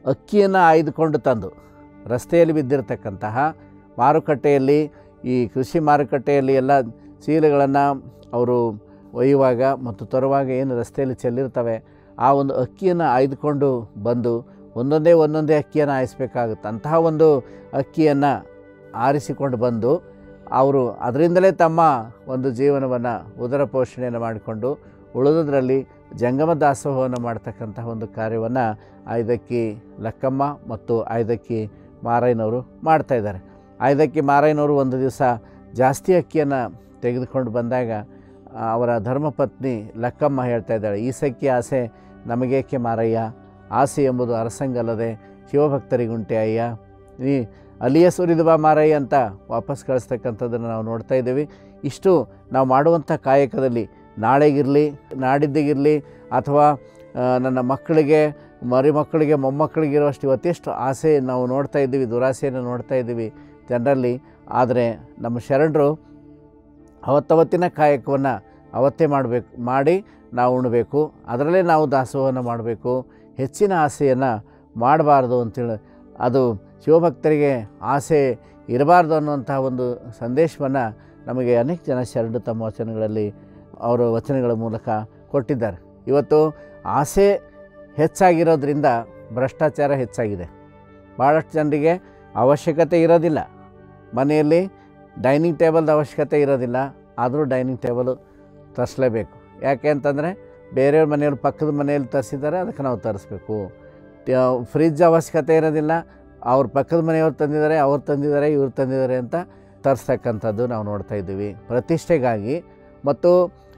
Speaker 1: ಅಕ್ಕಿಯನ್ನು ಆಯ್ದುಕೊಂಡು ತಂದು ರಸ್ತೆಯಲ್ಲಿ ಬಿದ್ದಿರತಕ್ಕಂತಹ ಮಾರುಕಟ್ಟೆಯಲ್ಲಿ ಈ ಕೃಷಿ ಮಾರುಕಟ್ಟೆಯಲ್ಲಿ ಎಲ್ಲ ಚೀಲಗಳನ್ನು ಅವರು ಒಯ್ಯುವಾಗ ಮತ್ತು ತರುವಾಗ ಏನು ರಸ್ತೆಯಲ್ಲಿ ಚೆಲ್ಲಿರ್ತವೆ ಆ ಒಂದು ಅಕ್ಕಿಯನ್ನು ಆಯ್ದುಕೊಂಡು ಬಂದು ಒಂದೊಂದೇ ಒಂದೊಂದೇ ಅಕ್ಕಿಯನ್ನು ಆಯಿಸ್ಬೇಕಾಗುತ್ತೆ ಅಂತಹ ಒಂದು ಅಕ್ಕಿಯನ್ನು ಆರಿಸಿಕೊಂಡು ಬಂದು ಅವರು ಅದರಿಂದಲೇ ತಮ್ಮ ಒಂದು ಜೀವನವನ್ನು ಉದರ ಪೋಷಣೆಯನ್ನು ಮಾಡಿಕೊಂಡು ಉಳಿದುದರಲ್ಲಿ ಜಂಗಮ ದಾಸೋಹವನ್ನು ಮಾಡ್ತಕ್ಕಂತಹ ಒಂದು ಕಾರ್ಯವನ್ನು ಆಯ್ದಕ್ಕಿ ಲಕ್ಕಮ್ಮ ಮತ್ತು ಆಯ್ದಕ್ಕಿ ಮಾರಯ್ಯನವರು ಮಾಡ್ತಾಯಿದ್ದಾರೆ ಆಯ್ದಕ್ಕಿ ಮಾರಯ್ಯನವರು ಒಂದು ದಿವಸ ಜಾಸ್ತಿ ಅಕ್ಕಿಯನ್ನು ತೆಗೆದುಕೊಂಡು ಬಂದಾಗ ಆ, ಅವರ ಧರ್ಮಪತ್ನಿ ಲಕ್ಕಮ್ಮ ಹೇಳ್ತಾ ಇದ್ದಾಳೆ ಈ ಸಕ್ಕಿ ಆಸೆ ನಮಗೇಕೆ ಮಾರಯ್ಯ ಆಸೆ ಎಂಬುದು ಅರಸಂಗಲ್ಲದೆ ಶಿವಭಕ್ತರಿಗುಂಟೆ ಅಯ್ಯ ನೀ ಅಲ್ಲಿಯೇ ಸುರಿದು ಬಾ ಮಾರಯ್ಯ ಅಂತ ವಾಪಸ್ ಕಳಿಸ್ತಕ್ಕಂಥದ್ದನ್ನು ನಾವು ನೋಡ್ತಾ ಇದ್ದೀವಿ ಇಷ್ಟು ನಾವು ಮಾಡುವಂಥ ಕಾಯಕದಲ್ಲಿ ನಾಳೆಗಿರಲಿ ನಾಡಿದ್ದಿಗಿರಲಿ ಅಥವಾ ಆ, ನನ್ನ ಮಕ್ಕಳಿಗೆ ಮರಿ ಮಕ್ಕಳಿಗೆ ಮೊಮ್ಮಕ್ಕಳಿಗಿರುವಷ್ಟು ಇವತ್ತೆಷ್ಟು ಆಸೆ ನಾವು ನೋಡ್ತಾ ಇದ್ದೀವಿ ದುರಾಸೆಯನ್ನು ನೋಡ್ತಾ ಇದ್ದೀವಿ ಜನರಲ್ಲಿ ಆದರೆ ನಮ್ಮ ಶರಣರು ಅವತ್ತವತ್ತಿನ ಕಾಯಕವನ್ನು ಅವತ್ತೇ ಮಾಡಬೇಕು ಮಾಡಿ ನಾವು ಉಣಬೇಕು ಅದರಲ್ಲೇ ನಾವು ದಾಸೋಹವನ್ನು ಮಾಡಬೇಕು ಹೆಚ್ಚಿನ ಆಸೆಯನ್ನು ಮಾಡಬಾರ್ದು ಅಂತೇಳಿ ಅದು ಶಿವಭಕ್ತರಿಗೆ ಆಸೆ ಇರಬಾರ್ದು ಅನ್ನುವಂತಹ ಒಂದು ಸಂದೇಶವನ್ನು ನಮಗೆ ಅನೇಕ ಜನ ಶರಣರು ತಮ್ಮ ವಚನಗಳಲ್ಲಿ ಅವರ ವಚನಗಳ ಮೂಲಕ ಕೊಟ್ಟಿದ್ದಾರೆ ಇವತ್ತು ಆಸೆ ಹೆಚ್ಚಾಗಿರೋದ್ರಿಂದ ಭ್ರಷ್ಟಾಚಾರ ಹೆಚ್ಚಾಗಿದೆ ಭಾಳಷ್ಟು ಜನರಿಗೆ ಅವಶ್ಯಕತೆ ಇರೋದಿಲ್ಲ ಮನೆಯಲ್ಲಿ ಡೈನಿಂಗ್ ಟೇಬಲ್ದ ಅವಶ್ಯಕತೆ ಇರೋದಿಲ್ಲ ಆದರೂ ಡೈನಿಂಗ್ ಟೇಬಲು ತರಿಸ್ಲೇಬೇಕು ಯಾಕೆ ಅಂತಂದರೆ ಬೇರೆಯವ್ರ ಮನೆಯವ್ರು ಪಕ್ಕದ ಮನೆಯಲ್ಲಿ ತರಿಸಿದ್ದಾರೆ ಅದಕ್ಕೆ ನಾವು ತರಿಸ್ಬೇಕು ಫ್ರಿಜ್ ಅವಶ್ಯಕತೆ ಇರೋದಿಲ್ಲ ಅವ್ರ ಪಕ್ಕದ ಮನೆಯವ್ರು ತಂದಿದ್ದಾರೆ ಅವ್ರು ತಂದಿದ್ದಾರೆ ಇವ್ರು ತಂದಿದ್ದಾರೆ ಅಂತ ತರಿಸ್ತಕ್ಕಂಥದ್ದು ನಾವು ನೋಡ್ತಾ ಇದ್ದೀವಿ ಪ್ರತಿಷ್ಠೆಗಾಗಿ ಮತ್ತು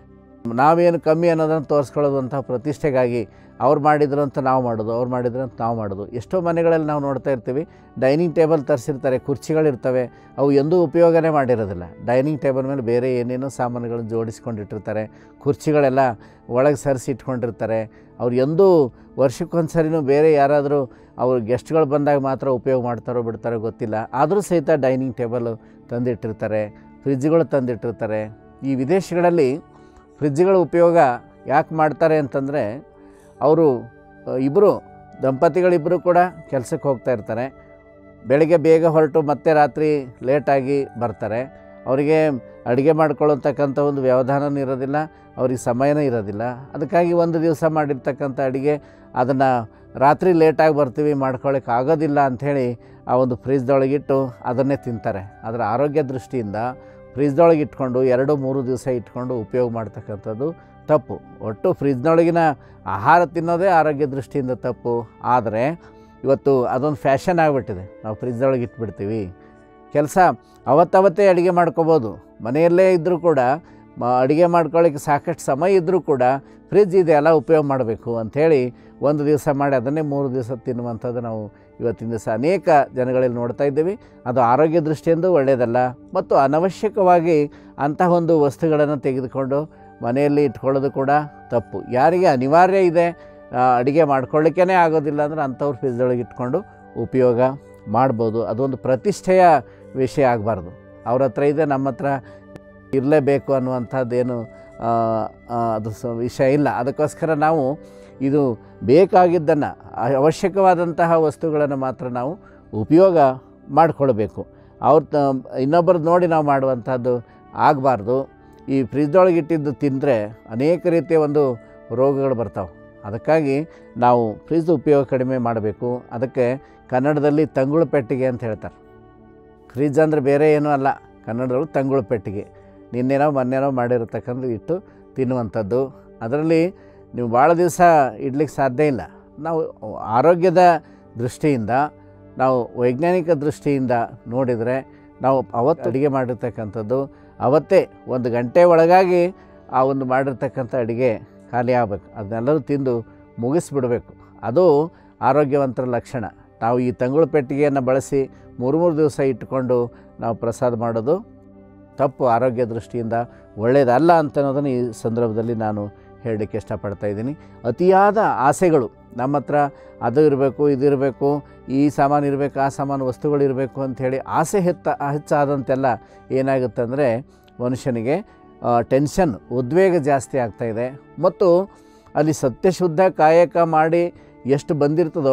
Speaker 1: ನಾವೇನು ಕಮ್ಮಿ ಅನ್ನೋದನ್ನು ತೋರಿಸ್ಕೊಳ್ಳೋದು ಅಂತ ಪ್ರತಿಷ್ಠೆಗಾಗಿ ಅವ್ರು ಮಾಡಿದ್ರು ಅಂತ ನಾವು ಮಾಡೋದು ಅವ್ರು ಮಾಡಿದ್ರು ಅಂತ ನಾವು ಮಾಡೋದು ಎಷ್ಟೋ ಮನೆಗಳಲ್ಲಿ ನಾವು ನೋಡ್ತಾ ಇರ್ತೀವಿ ಡೈನಿಂಗ್ ಟೇಬಲ್ ತರಿಸಿರ್ತಾರೆ ಕುರ್ಚಿಗಳಿರ್ತವೆ ಅವು ಎಂದೂ ಉಪಯೋಗನೇ ಮಾಡಿರೋದಿಲ್ಲ ಡೈನಿಂಗ್ ಟೇಬಲ್ ಮೇಲೆ ಬೇರೆ ಏನೇನೋ ಸಾಮಾನುಗಳನ್ನು ಜೋಡಿಸ್ಕೊಂಡಿಟ್ಟಿರ್ತಾರೆ ಕುರ್ಚಿಗಳೆಲ್ಲ ಒಳಗೆ ಸರಿಸಿ ಇಟ್ಕೊಂಡಿರ್ತಾರೆ ಅವ್ರು ಎಂದೂ ವರ್ಷಕ್ಕೊಂದು ಸರಿನೂ ಬೇರೆ ಯಾರಾದರೂ ಅವ್ರು ಗೆಸ್ಟ್ಗಳು ಬಂದಾಗ ಮಾತ್ರ ಉಪಯೋಗ ಮಾಡ್ತಾರೋ ಬಿಡ್ತಾರೋ ಗೊತ್ತಿಲ್ಲ ಆದರೂ ಸಹಿತ ಡೈನಿಂಗ್ ಟೇಬಲ್ ತಂದಿಟ್ಟಿರ್ತಾರೆ ಫ್ರಿಜ್ಗಳು ತಂದಿಟ್ಟಿರ್ತಾರೆ ಈ ವಿದೇಶಗಳಲ್ಲಿ ಫ್ರಿಜ್ಗಳ ಉಪಯೋಗ ಯಾಕೆ ಮಾಡ್ತಾರೆ ಅಂತಂದರೆ ಅವರು ಇಬ್ಬರು ದಂಪತಿಗಳಿಬ್ಬರು ಕೂಡ ಕೆಲಸಕ್ಕೆ ಹೋಗ್ತಾ ಇರ್ತಾರೆ ಬೆಳಗ್ಗೆ ಬೇಗ ಹೊರಟು ಮತ್ತೆ ರಾತ್ರಿ ಲೇಟಾಗಿ ಬರ್ತಾರೆ ಅವರಿಗೆ ಅಡುಗೆ ಮಾಡ್ಕೊಳ್ಳತಕ್ಕಂಥ ಒಂದು ವ್ಯವಧಾನನೂ ಇರೋದಿಲ್ಲ ಅವ್ರಿಗೆ ಸಮಯನೂ ಇರೋದಿಲ್ಲ ಅದಕ್ಕಾಗಿ ಒಂದು ದಿವಸ ಮಾಡಿರ್ತಕ್ಕಂಥ ಅಡುಗೆ ಅದನ್ನು ರಾತ್ರಿ ಲೇಟಾಗಿ ಬರ್ತೀವಿ ಮಾಡ್ಕೊಳ್ಳೋಕೆ ಆಗೋದಿಲ್ಲ ಅಂಥೇಳಿ ಆ ಒಂದು ಫ್ರಿಜ್ದೊಳಗಿಟ್ಟು ಅದನ್ನೇ ತಿಂತಾರೆ ಅದರ ಆರೋಗ್ಯ ದೃಷ್ಟಿಯಿಂದ ಫ್ರಿಜ್ದೊಳಗೆ ಇಟ್ಕೊಂಡು ಎರಡು ಮೂರು ದಿವಸ ಇಟ್ಕೊಂಡು ಉಪಯೋಗ ಮಾಡ್ತಕ್ಕಂಥದ್ದು ತಪ್ಪು ಒಟ್ಟು ಫ್ರಿಜ್ನೊಳಗಿನ ಆಹಾರ ತಿನ್ನೋದೇ ಆರೋಗ್ಯ ದೃಷ್ಟಿಯಿಂದ ತಪ್ಪು ಆದರೆ ಇವತ್ತು ಅದೊಂದು ಫ್ಯಾಷನ್ ಆಗಿಬಿಟ್ಟಿದೆ ನಾವು ಫ್ರಿಜ್ದೊಳಗೆ ಇಟ್ಬಿಡ್ತೀವಿ ಕೆಲಸ ಅವತ್ತವತ್ತೇ ಅಡುಗೆ ಮಾಡ್ಕೋಬೋದು ಮನೆಯಲ್ಲೇ ಇದ್ದರೂ ಕೂಡ ಮ ಅಡುಗೆ ಮಾಡ್ಕೊಳ್ಳಿಕ್ಕೆ ಸಾಕಷ್ಟು ಸಮಯ ಇದ್ದರೂ ಕೂಡ ಫ್ರಿಜ್ ಇದೆಲ್ಲ ಉಪಯೋಗ ಮಾಡಬೇಕು ಅಂಥೇಳಿ ಒಂದು ದಿವಸ ಮಾಡಿ ಅದನ್ನೇ ಮೂರು ದಿವಸ ತಿನ್ನುವಂಥದ್ದು ನಾವು ಇವತ್ತಿನ ದಿವಸ ಅನೇಕ ಜನಗಳಲ್ಲಿ ನೋಡ್ತಾ ಇದ್ದೀವಿ ಅದು ಆರೋಗ್ಯ ದೃಷ್ಟಿಯಿಂದ ಒಳ್ಳೆಯದಲ್ಲ ಮತ್ತು ಅನವಶ್ಯಕವಾಗಿ ಅಂತಹ ಒಂದು ವಸ್ತುಗಳನ್ನು ತೆಗೆದುಕೊಂಡು ಮನೆಯಲ್ಲಿ ಇಟ್ಕೊಳ್ಳೋದು ಕೂಡ ತಪ್ಪು ಯಾರಿಗೆ ಅನಿವಾರ್ಯ ಇದೆ ಅಡುಗೆ ಮಾಡ್ಕೊಳ್ಳಿಕ್ಕೇ ಆಗೋದಿಲ್ಲ ಅಂದರೆ ಅಂಥವ್ರು ಫ್ರಿಜ್ದೊಳಗೆ ಇಟ್ಕೊಂಡು ಉಪಯೋಗ ಮಾಡ್ಬೋದು ಅದೊಂದು ಪ್ರತಿಷ್ಠೆಯ ವಿಷಯ ಆಗಬಾರ್ದು ಅವ್ರ ಹತ್ರ ಇದೆ ನಮ್ಮ ಹತ್ರ ಇರಲೇಬೇಕು ಅನ್ನುವಂಥದ್ದೇನು ಆ, ಆ, ಅದು ಸ ವಿಷಯ ಇಲ್ಲ ಅದಕ್ಕೋಸ್ಕರ ನಾವು ಇದು ಬೇಕಾಗಿದ್ದನ್ನು ಅವಶ್ಯಕವಾದಂತಹ ವಸ್ತುಗಳನ್ನು ಮಾತ್ರ ನಾವು ಉಪಯೋಗ ಮಾಡಿಕೊಳ್ಬೇಕು ಅವ್ರ ತ ಇನ್ನೊಬ್ಬರದ್ದು ನೋಡಿ ನಾವು ಮಾಡುವಂಥದ್ದು ಆಗಬಾರ್ದು ಈ ಫ್ರಿಜ್ದೊಳಗೆ ಇಟ್ಟಿದ್ದು ತಿಂದರೆ ಅನೇಕ ರೀತಿಯ ಒಂದು ರೋಗಗಳು ಬರ್ತಾವೆ ಅದಕ್ಕಾಗಿ ನಾವು ಫ್ರಿಜ್ ಉಪಯೋಗ ಕಡಿಮೆ ಮಾಡಬೇಕು ಅದಕ್ಕೆ ಕನ್ನಡದಲ್ಲಿ ತಂಗುಳು ಪೆಟ್ಟಿಗೆ ಅಂತ ಹೇಳ್ತಾರೆ ಫ್ರಿಜ್ ಅಂದರೆ ಬೇರೆ ಏನೂ ಅಲ್ಲ ಕನ್ನಡದೊಳಗೆ ತಂಗುಳು ಪೆಟ್ಟಿಗೆ ನಿನ್ನೆನೋ ಮೊನ್ನೆನೋ ಮಾಡಿರತಕ್ಕಂಥ ಇಟ್ಟು ತಿನ್ನುವಂಥದ್ದು ಅದರಲ್ಲಿ ನೀವು ಭಾಳ ದಿವಸ ಇಡ್ಲಿಕ್ಕೆ ಸಾಧ್ಯ ಇಲ್ಲ ನಾವು ಆರೋಗ್ಯದ ದೃಷ್ಟಿಯಿಂದ ನಾವು ವೈಜ್ಞಾನಿಕ ದೃಷ್ಟಿಯಿಂದ ನೋಡಿದರೆ ನಾವು ಅವತ್ತು ಅಡುಗೆ ಮಾಡಿರ್ತಕ್ಕಂಥದ್ದು ಅವತ್ತೇ ಒಂದು ಗಂಟೆ ಒಳಗಾಗಿ ಆ ಒಂದು ಮಾಡಿರ್ತಕ್ಕಂಥ ಅಡುಗೆ ಖಾಲಿ ಆಗಬೇಕು ಅದನ್ನೆಲ್ಲರೂ ತಿಂದು ಮುಗಿಸ್ಬಿಡಬೇಕು ಅದು ಆರೋಗ್ಯವಂತರ ಲಕ್ಷಣ ನಾವು ಈ ತಂಗುಳು ಪೆಟ್ಟಿಗೆಯನ್ನು ಬಳಸಿ ಮೂರು ಮೂರು ದಿವಸ ಇಟ್ಟುಕೊಂಡು ನಾವು ಪ್ರಸಾದ ಮಾಡೋದು ತಪ್ಪು ಆರೋಗ್ಯ ದೃಷ್ಟಿಯಿಂದ ಒಳ್ಳೆಯದಲ್ಲ ಅಂತ ಅನ್ನೋದನ್ನು ಈ ಸಂದರ್ಭದಲ್ಲಿ ನಾನು ಹೇಳಲಿಕ್ಕೆ ಇಷ್ಟಪಡ್ತಾ ಇದ್ದೀನಿ ಅತಿಯಾದ ಆಸೆಗಳು ನಮ್ಮ ಹತ್ರ ಅದು ಇರಬೇಕು ಇದು ಇರಬೇಕು ಈ ಸಾಮಾನು ಇರಬೇಕು ಆ ಸಾಮಾನು ವಸ್ತುಗಳು ಇರಬೇಕು ಅಂಥೇಳಿ ಆಸೆ ಹೆತ್ತ ಹೆಚ್ಚಾದಂತೆಲ್ಲ ಏನಾಗುತ್ತೆ ಅಂದರೆ ಮನುಷ್ಯನಿಗೆ ಟೆನ್ಷನ್ ಉದ್ವೇಗ ಜಾಸ್ತಿ ಆಗ್ತಾಯಿದೆ ಮತ್ತು ಅಲ್ಲಿ ಸತ್ಯಶುದ್ಧ ಕಾಯಕ ಮಾಡಿ ಎಷ್ಟು ಬಂದಿರ್ತದೋ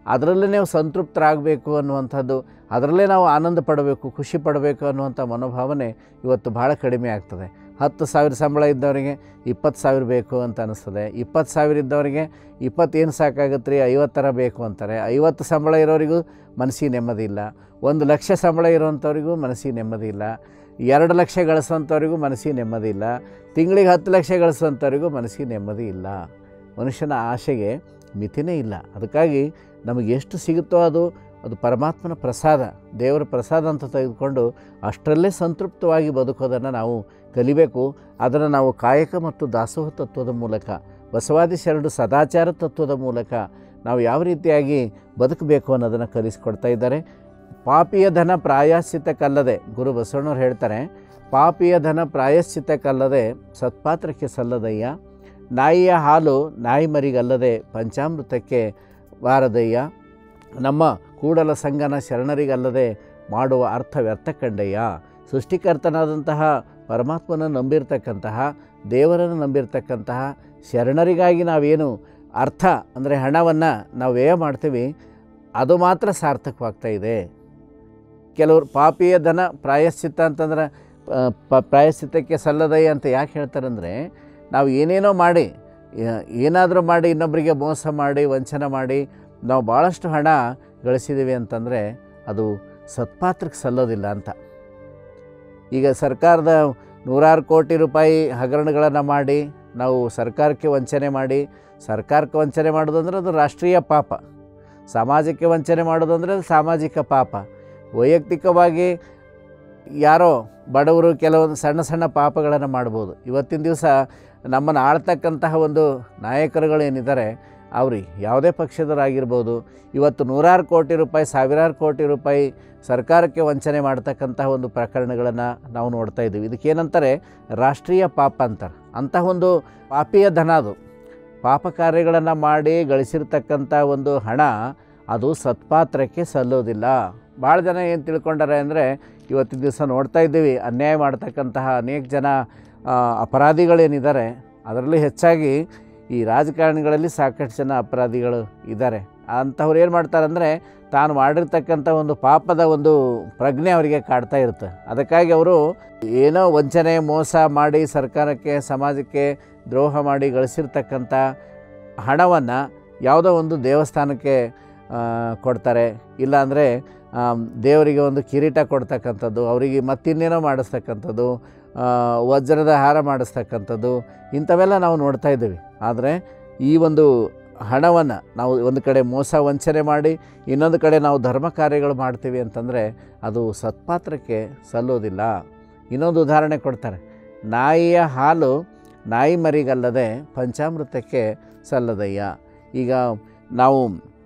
Speaker 1: ಅದರಲ್ಲೇ ನೀವು ಸಂತೃಪ್ತರಾಗಬೇಕು ಅನ್ನುವಂಥದ್ದು ಅದರಲ್ಲೇ ನಾವು ಆನಂದ ಪಡಬೇಕು ಖುಷಿ ಪಡಬೇಕು ಅನ್ನುವಂಥ ಮನೋಭಾವನೆ ಇವತ್ತು ಭಾಳ ಕಡಿಮೆ ಆಗ್ತದೆ ಹತ್ತು ಸಾವಿರ ಸಂಬಳ ಇದ್ದವರಿಗೆ ಇಪ್ಪತ್ತು ಸಾವಿರ ಬೇಕು ಅಂತ ಅನಿಸ್ತದೆ ಇಪ್ಪತ್ತು ಸಾವಿರ ಇದ್ದವರಿಗೆ ಇಪ್ಪತ್ತೇನು ಸಾಕಾಗುತ್ತೆ ರೀ ಐವತ್ತರ ಬೇಕು ಅಂತಾರೆ ಐವತ್ತು ಸಂಬಳ ಇರೋರಿಗೂ ಮನಸ್ಸಿಗೆ ನೆಮ್ಮದಿ ಇಲ್ಲ ಒಂದು ಲಕ್ಷ ಸಂಬಳ ಇರೋವಂಥವ್ರಿಗೂ ಮನಸ್ಸಿಗೆ ನೆಮ್ಮದಿ ಇಲ್ಲ ಎರಡು ಲಕ್ಷ ಗಳಿಸೋಂಥವ್ರಿಗೂ ಮನಸ್ಸಿಗೆ ನೆಮ್ಮದಿ ಇಲ್ಲ ತಿಂಗಳಿಗೆ ಹತ್ತು ಲಕ್ಷ ಗಳಿಸೋಂಥವ್ರಿಗೂ ಮನಸ್ಸಿಗೆ ನೆಮ್ಮದಿ ಇಲ್ಲ ಮನುಷ್ಯನ ಆಸೆಗೆ ಮಿತಿನೇ ಇಲ್ಲ ಅದಕ್ಕಾಗಿ ನಮಗೆ ಎಷ್ಟು ಸಿಗುತ್ತೋ ಅದು ಅದು ಪರಮಾತ್ಮನ ಪ್ರಸಾದ ದೇವರ ಪ್ರಸಾದ ಅಂತ ತೆಗೆದುಕೊಂಡು ಅಷ್ಟರಲ್ಲೇ ಸಂತೃಪ್ತವಾಗಿ ಬದುಕೋದನ್ನು ನಾವು ಕಲಿಬೇಕು ಅದನ್ನು ನಾವು ಕಾಯಕ ಮತ್ತು ದಾಸೋಹ ತತ್ವದ ಮೂಲಕ ಬಸವಾದಿ ಶರಣರು ಸದಾಚಾರ ತತ್ವದ ಮೂಲಕ ನಾವು ಯಾವ ರೀತಿಯಾಗಿ ಬದುಕಬೇಕು ಅನ್ನೋದನ್ನು ಕಲಿಸ್ಕೊಡ್ತಾ ಇದ್ದಾರೆ ಪಾಪಿಯ ಧನ ಪ್ರಾಯಶ್ಚಿತಕ್ಕಲ್ಲದೆ ಗುರು ಬಸವಣ್ಣವ್ರು ಹೇಳ್ತಾರೆ ಪಾಪಿಯ ಧನ ಪ್ರಾಯಶ್ಚಿತಕ್ಕಲ್ಲದೆ ಸತ್ಪಾತ್ರಕ್ಕೆ ಸಲ್ಲದಯ್ಯ ನಾಯಿಯ ಹಾಲು ನಾಯಿ ಮರಿಗಲ್ಲದೆ ಪಂಚಾಮೃತಕ್ಕೆ ಬಾರದಯ್ಯ ನಮ್ಮ ಕೂಡಲ ಸಂಗನ ಶರಣರಿಗಲ್ಲದೆ ಮಾಡುವ ಅರ್ಥ ವ್ಯರ್ಥ ಕಂಡಯ್ಯ ಸೃಷ್ಟಿಕರ್ತನಾದಂತಹ ಪರಮಾತ್ಮನ ನಂಬಿರ್ತಕ್ಕಂತಹ ದೇವರನ್ನು ನಂಬಿರ್ತಕ್ಕಂತಹ ಶರಣರಿಗಾಗಿ ನಾವೇನು ಅರ್ಥ ಅಂದರೆ ಹಣವನ್ನು ನಾವು ವ್ಯಯ ಮಾಡ್ತೀವಿ ಅದು ಮಾತ್ರ ಸಾರ್ಥಕವಾಗ್ತಾ ಇದೆ ಕೆಲವರು ಪಾಪಿಯ ಧನ ಪ್ರಾಯಶ್ಚಿತ್ತ ಅಂತಂದ್ರೆ ಆ, ಪ ಪ್ರಾಯಶ್ಚಿತ್ತಕ್ಕೆ ಸಲ್ಲದಯ್ಯ ಅಂತ ಯಾಕೆ ಹೇಳ್ತಾರಂದರೆ ನಾವು ಏನೇನೋ ಮಾಡಿ ಏನಾದರೂ ಮಾಡಿ ಇನ್ನೊಬ್ಬರಿಗೆ ಮೋಸ ಮಾಡಿ ವಂಚನೆ ಮಾಡಿ ನಾವು ಭಾಳಷ್ಟು ಹಣ ಗಳಿಸಿದ್ದೀವಿ ಅಂತಂದರೆ ಅದು ಸತ್ಪಾತ್ರಕ್ಕೆ ಸಲ್ಲೋದಿಲ್ಲ ಅಂತ ಈಗ ಸರ್ಕಾರದ ನೂರಾರು ಕೋಟಿ ರೂಪಾಯಿ ಹಗರಣಗಳನ್ನು ಮಾಡಿ ನಾವು ಸರ್ಕಾರಕ್ಕೆ ವಂಚನೆ ಮಾಡಿ ಸರ್ಕಾರಕ್ಕೆ ವಂಚನೆ ಮಾಡೋದಂದ್ರೆ ಅದು ರಾಷ್ಟ್ರೀಯ ಪಾಪ ಸಮಾಜಕ್ಕೆ ವಂಚನೆ ಮಾಡೋದಂದರೆ ಅದು ಸಾಮಾಜಿಕ ಪಾಪ ವೈಯಕ್ತಿಕವಾಗಿ ಯಾರೋ ಬಡವರು ಕೆಲವೊಂದು ಸಣ್ಣ ಸಣ್ಣ ಪಾಪಗಳನ್ನು ಮಾಡ್ಬೋದು ಇವತ್ತಿನ ದಿವಸ ನಮ್ಮನ್ನು ಆಳ್ತಕ್ಕಂತಹ ಒಂದು ನಾಯಕರುಗಳೇನಿದ್ದಾರೆ ಅವ್ರಿ ಯಾವುದೇ ಪಕ್ಷದವರಾಗಿರ್ಬೋದು ಇವತ್ತು ನೂರಾರು ಕೋಟಿ ರೂಪಾಯಿ ಸಾವಿರಾರು ಕೋಟಿ ರೂಪಾಯಿ ಸರ್ಕಾರಕ್ಕೆ ವಂಚನೆ ಮಾಡ್ತಕ್ಕಂತಹ ಒಂದು ಪ್ರಕರಣಗಳನ್ನು ನಾವು ನೋಡ್ತಾ ಇದ್ದೀವಿ ಇದಕ್ಕೇನಂತಾರೆ ರಾಷ್ಟ್ರೀಯ ಪಾಪ ಅಂತಾರೆ ಅಂತಹ ಒಂದು ಪಾಪಿಯ ಧನ ಅದು ಪಾಪ ಕಾರ್ಯಗಳನ್ನು ಮಾಡಿ ಗಳಿಸಿರ್ತಕ್ಕಂಥ ಒಂದು ಹಣ ಅದು ಸತ್ಪಾತ್ರಕ್ಕೆ ಸಲ್ಲೋದಿಲ್ಲ ಭಾಳ ಜನ ಏನು ತಿಳ್ಕೊಂಡಾರೆ ಅಂದರೆ ಇವತ್ತಿನ ದಿವಸ ನೋಡ್ತಾ ಇದ್ದೀವಿ ಅನ್ಯಾಯ ಮಾಡ್ತಕ್ಕಂತಹ ಅನೇಕ ಜನ ಆ, ಅಪರಾಧಿಗಳೇನಿದ್ದಾರೆ ಅದರಲ್ಲೂ ಹೆಚ್ಚಾಗಿ ಈ ರಾಜಕಾರಣಿಗಳಲ್ಲಿ ಸಾಕಷ್ಟು ಜನ ಅಪರಾಧಿಗಳು ಇದ್ದಾರೆ ಅಂಥವ್ರು ಏನು ಮಾಡ್ತಾರಂದರೆ ತಾನು ಮಾಡಿರ್ತಕ್ಕಂಥ ಒಂದು ಪಾಪದ ಒಂದು ಪ್ರಜ್ಞೆ ಅವರಿಗೆ ಕಾಡ್ತಾ ಇರುತ್ತೆ ಅದಕ್ಕಾಗಿ ಅವರು ಏನೋ ವಂಚನೆ ಮೋಸ ಮಾಡಿ ಸರ್ಕಾರಕ್ಕೆ ಸಮಾಜಕ್ಕೆ ದ್ರೋಹ ಮಾಡಿ ಗಳಿಸಿರ್ತಕ್ಕಂಥ ಹಣವನ್ನು ಯಾವುದೋ ಒಂದು ದೇವಸ್ಥಾನಕ್ಕೆ ಆ, ಕೊಡ್ತಾರೆ ಇಲ್ಲಾಂದರೆ ದೇವರಿಗೆ ಒಂದು ಕಿರೀಟ ಕೊಡ್ತಕ್ಕಂಥದ್ದು ಅವರಿಗೆ ಮತ್ತಿನ್ನೇನೋ ಮಾಡಿಸ್ತಕ್ಕಂಥದ್ದು ಆ, ವಜ್ರದ ಹಾರ ಮಾಡಿಸ್ತಕ್ಕಂಥದ್ದು ಇಂಥವೆಲ್ಲ ನಾವು ನೋಡ್ತಾ ಇದ್ದೀವಿ ಆದರೆ ಈ ಒಂದು ಹಣವನ್ನು ನಾವು ಒಂದು ಕಡೆ ಮೋಸ ವಂಚನೆ ಮಾಡಿ ಇನ್ನೊಂದು ಕಡೆ ನಾವು ಧರ್ಮ ಕಾರ್ಯಗಳು ಮಾಡ್ತೀವಿ ಅಂತಂದರೆ ಅದು ಸತ್ಪಾತ್ರಕ್ಕೆ ಸಲ್ಲೋದಿಲ್ಲ ಇನ್ನೊಂದು ಉದಾಹರಣೆ ಕೊಡ್ತಾರೆ ನಾಯಿಯ ಹಾಲು ನಾಯಿ ಮರಿಗಲ್ಲದೆ ಪಂಚಾಮೃತಕ್ಕೆ ಸಲ್ಲದಯ್ಯ ಈಗ ನಾವು